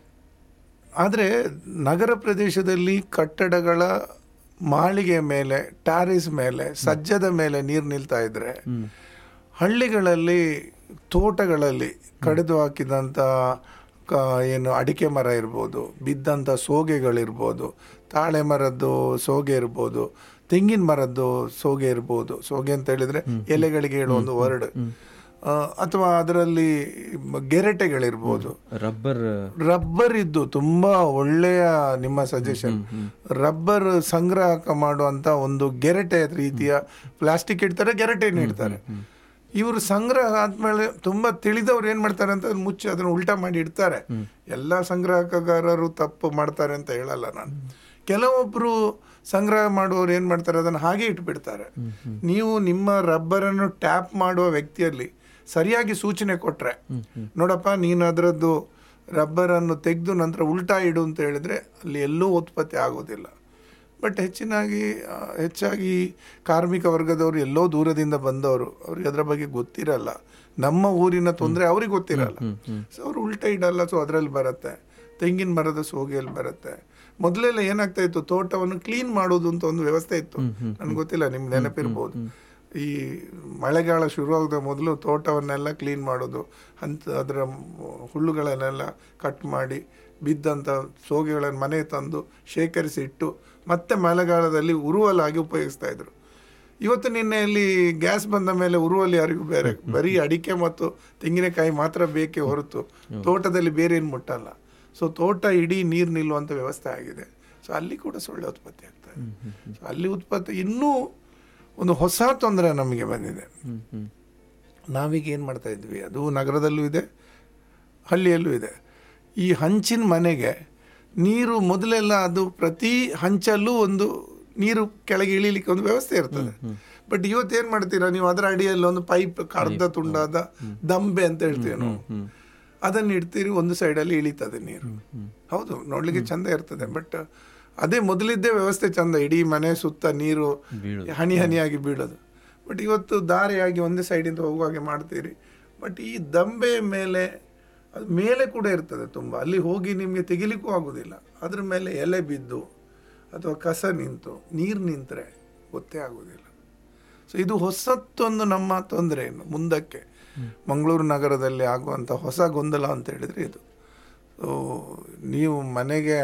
ಆದರೆ ನಗರ ಪ್ರದೇಶದಲ್ಲಿ ಕಟ್ಟಡಗಳ ಮಾಳಿಗೆ ಮೇಲೆ ಟ್ಯಾರಿಸ್ ಮೇಲೆ ಸಜ್ಜದ ಮೇಲೆ ನೀರು ನಿಲ್ತಾ ಇದ್ರೆ ಹಳ್ಳಿಗಳಲ್ಲಿ ತೋಟಗಳಲ್ಲಿ ಕಡಿದು ಹಾಕಿದಂಥ ಕ ಏನು ಅಡಿಕೆ ಮರ ಇರ್ಬೋದು ಬಿದ್ದಂಥ ಸೋಗೆಗಳಿರ್ಬೋದು ತಾಳೆ ಮರದ್ದು ಸೋಗೆ ಇರ್ಬೋದು ತೆಂಗಿನ ಮರದ್ದು ಸೋಗೆ ಇರ್ಬೋದು ಸೋಗೆ ಅಂತ ಹೇಳಿದ್ರೆ ಎಲೆಗಳಿಗೆ ಹೇಳುವ ಒಂದು ವರ್ಡ್ ಅಥವಾ ಅದರಲ್ಲಿ ಗೆರೆಟೆಗಳಿರ್ಬೋದು ರಬ್ಬರ್ ರಬ್ಬರ್ ಇದ್ದು ತುಂಬಾ ಒಳ್ಳೆಯ ನಿಮ್ಮ ಸಜೆಷನ್ ರಬ್ಬರ್ ಸಂಗ್ರಹಕ ಮಾಡುವಂತ ಒಂದು ಗೆರಟೆ ರೀತಿಯ ಪ್ಲಾಸ್ಟಿಕ್ ಇಡ್ತಾರೆ ಗೆರಟೆನ ಇಡ್ತಾರೆ ಇವರು ಸಂಗ್ರಹ ಆದ್ಮೇಲೆ ತುಂಬಾ ತಿಳಿದವ್ರು ಏನ್ ಮಾಡ್ತಾರೆ ಅಂತ ಅದನ್ನ ಮುಚ್ಚಿ ಅದನ್ನ ಉಲ್ಟಾ ಮಾಡಿ ಇಡ್ತಾರೆ ಎಲ್ಲ ಸಂಗ್ರಹಕಾರರು ತಪ್ಪು ಮಾಡ್ತಾರೆ ಅಂತ ಹೇಳಲ್ಲ ನಾನು ಕೆಲವೊಬ್ರು ಸಂಗ್ರಹ ಮಾಡುವವರು ಏನ್ ಮಾಡ್ತಾರೆ ಅದನ್ನ ಹಾಗೆ ಇಟ್ಬಿಡ್ತಾರೆ ನೀವು ನಿಮ್ಮ ರಬ್ಬರನ್ನು ಟ್ಯಾಪ್ ಮಾಡುವ ವ್ಯಕ್ತಿಯಲ್ಲಿ ಸರಿಯಾಗಿ ಸೂಚನೆ ಕೊಟ್ರೆ ನೋಡಪ್ಪ ನೀನು ಅದರದ್ದು ರಬ್ಬರನ್ನು ತೆಗೆದು ನಂತರ ಉಲ್ಟಾ ಇಡು ಅಂತ ಹೇಳಿದರೆ ಅಲ್ಲಿ ಎಲ್ಲೂ ಉತ್ಪತ್ತಿ ಆಗೋದಿಲ್ಲ ಬಟ್ ಹೆಚ್ಚಿನಾಗಿ ಆ, ಹೆಚ್ಚಾಗಿ ಕಾರ್ಮಿಕ ವರ್ಗದವರು ಎಲ್ಲೋ ದೂರದಿಂದ ಬಂದವರು ಅವ್ರಿಗೆ ಅದರ ಬಗ್ಗೆ ಗೊತ್ತಿರಲ್ಲ ನಮ್ಮ ಊರಿನ ತೊಂದರೆ ಅವ್ರಿಗೆ ಗೊತ್ತಿರಲ್ಲ ಸೊ ಅವ್ರು ಉಲ್ಟಾ ಇಡಲ್ಲ ಸೊ ಅದರಲ್ಲಿ ಬರುತ್ತೆ ತೆಂಗಿನ ಮರದ ಸೋಗೆಯಲ್ಲಿ ಬರುತ್ತೆ ಮೊದಲೆಲ್ಲ ಏನಾಗ್ತಾ ಇತ್ತು ತೋಟವನ್ನು ಕ್ಲೀನ್ ಮಾಡೋದು ಅಂತ ಒಂದು ವ್ಯವಸ್ಥೆ ಇತ್ತು ನನ್ಗೆ ಗೊತ್ತಿಲ್ಲ ನಿಮ್ಗೆ ನೆನಪಿರ್ಬೋದು ಈ ಮಳೆಗಾಲ ಶುರುವಾಗದ ಮೊದಲು ತೋಟವನ್ನೆಲ್ಲ ಕ್ಲೀನ್ ಮಾಡೋದು ಅಂತ ಅದರ ಹುಲ್ಲುಗಳನ್ನೆಲ್ಲ ಕಟ್ ಮಾಡಿ ಬಿದ್ದಂಥ ಸೋಗೆಗಳನ್ನು ಮನೆ ತಂದು ಶೇಖರಿಸಿ ಇಟ್ಟು ಮತ್ತೆ ಮಳೆಗಾಲದಲ್ಲಿ ಉರುವಲಾಗಿ ಉಪಯೋಗಿಸ್ತಾ ಇದ್ರು ಇವತ್ತು ನಿನ್ನೆಯಲ್ಲಿ ಗ್ಯಾಸ್ ಬಂದ ಮೇಲೆ ಉರುವಲ್ಲಿ ಯಾರಿಗೂ ಬೇರೆ ಬರೀ ಅಡಿಕೆ ಮತ್ತು ತೆಂಗಿನಕಾಯಿ ಮಾತ್ರ ಬೇಕೇ ಹೊರತು ತೋಟದಲ್ಲಿ ಬೇರೆ ಏನು ಮುಟ್ಟಲ್ಲ ಸೊ ತೋಟ ಇಡೀ ನೀರು ನಿಲ್ಲುವಂಥ ವ್ಯವಸ್ಥೆ ಆಗಿದೆ ಸೊ ಅಲ್ಲಿ ಕೂಡ ಸೊಳ್ಳೆ ಉತ್ಪತ್ತಿ ಆಗ್ತಾ ಇದೆ ಸೊ ಅಲ್ಲಿ ಉತ್ಪತ್ತಿ ಇನ್ನೂ ಒಂದು ಹೊಸ ತೊಂದರೆ ನಮಗೆ ಬಂದಿದೆ ಹ್ಮ್ ಹ್ಮ್ ನಾವೀಗ ಏನು ಮಾಡ್ತಾ ಇದ್ವಿ ಅದು ನಗರದಲ್ಲೂ ಇದೆ ಹಳ್ಳಿಯಲ್ಲೂ ಇದೆ ಈ ಹಂಚಿನ ಮನೆಗೆ ನೀರು ಮೊದಲೆಲ್ಲ ಅದು ಪ್ರತಿ ಹಂಚಲ್ಲೂ ಒಂದು ನೀರು ಕೆಳಗೆ ಇಳಿಲಿಕ್ಕೆ ಒಂದು ವ್ಯವಸ್ಥೆ ಇರ್ತದೆ ಬಟ್ ಇವತ್ತು ಏನು ಮಾಡ್ತೀರಾ ನೀವು ಅದರ ಅಡಿಯಲ್ಲಿ ಒಂದು ಪೈಪ್ ಅರ್ಧ ತುಂಡಾದ ದಂಬೆ ಅಂತ ಹೇಳ್ತೀವಿ ನಾವು ಅದನ್ನ ಇಡ್ತೀರಿ ಒಂದು ಸೈಡಲ್ಲಿ ಇಳಿತದೆ ನೀರು ಹೌದು ನೋಡ್ಲಿಕ್ಕೆ ಚಂದ ಇರ್ತದೆ ಬಟ್ ಅದೇ ಮೊದಲಿದ್ದೇ ವ್ಯವಸ್ಥೆ ಚಂದ ಇಡೀ ಮನೆ ಸುತ್ತ ನೀರು ಬೀಳೋದು. ಹನಿ ಹನಿಯಾಗಿ ಬೀಳೋದು ಬಟ್ ಇವತ್ತು ದಾರಿಯಾಗಿ ಒಂದೇ ಸೈಡಿಂದ ಹೋಗುವಾಗೆ ಮಾಡ್ತೀರಿ ಬಟ್ ಈ ದಂಬೆ ಮೇಲೆ ಅದು ಮೇಲೆ ಕೂಡ ಇರ್ತದೆ ತುಂಬ ಅಲ್ಲಿ ಹೋಗಿ ನಿಮಗೆ ತೆಗಿಲಿಕ್ಕೂ ಆಗೋದಿಲ್ಲ ಅದ್ರ ಮೇಲೆ ಎಲೆ ಬಿದ್ದು ಅಥವಾ ಕಸ ನಿಂತು ನೀರು ನಿಂತರೆ ಗೊತ್ತೇ ಆಗೋದಿಲ್ಲ ಸೊ ಇದು ಹೊಸತ್ತೊಂದು ನಮ್ಮ ತೊಂದರೆ ಇನ್ನು ಮುಂದಕ್ಕೆ ಮಂಗಳೂರು ನಗರದಲ್ಲಿ ಆಗುವಂಥ ಹೊಸ ಗೊಂದಲ ಅಂತ ಹೇಳಿದರೆ ಇದು ಸೊ ನೀವು ಮನೆಗೆ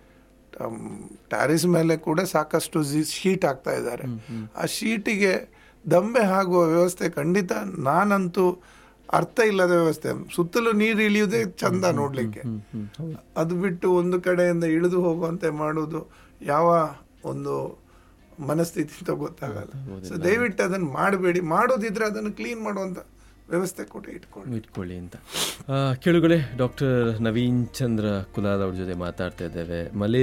ಟ್ಯಾರಿಸ್ ಮೇಲೆ ಕೂಡ ಸಾಕಷ್ಟು ಶೀಟ್ ಹಾಕ್ತಾ ಇದ್ದಾರೆ ಆ ಶೀಟಿಗೆ ದಂಬೆ ಆಗುವ ವ್ಯವಸ್ಥೆ ಖಂಡಿತ ನಾನಂತೂ ಅರ್ಥ ಇಲ್ಲದ ವ್ಯವಸ್ಥೆ ಸುತ್ತಲೂ ನೀರು ಇಳಿಯುವುದೇ ಚಂದ ನೋಡಲಿಕ್ಕೆ ಅದು ಬಿಟ್ಟು ಒಂದು ಕಡೆಯಿಂದ ಇಳಿದು ಹೋಗುವಂತೆ ಮಾಡುವುದು ಯಾವ ಒಂದು ಮನಸ್ಥಿತಿ ಅಂತ ಗೊತ್ತಾಗಲ್ಲ ಸೊ ದಯವಿಟ್ಟು ಅದನ್ನು ಮಾಡಬೇಡಿ ಮಾಡೋದಿದ್ರೆ ಅದನ್ನು ಕ್ಲೀನ್ ಮಾಡುವಂಥ ವ್ಯವಸ್ಥೆ ಕೂಡ ಇಟ್ಕೊಳ್ಳಿ ಇಟ್ಕೊಳ್ಳಿ ಅಂತ ಆ, ಕೇಳುಗಳೇ ಡಾಕ್ಟರ್ ನವೀನ್ ಚಂದ್ರ ಕುಲಾಲ್ ಅವ್ರ ಜೊತೆ ಮಾತಾಡ್ತಾ ಇದ್ದೇವೆ ಮಲೇ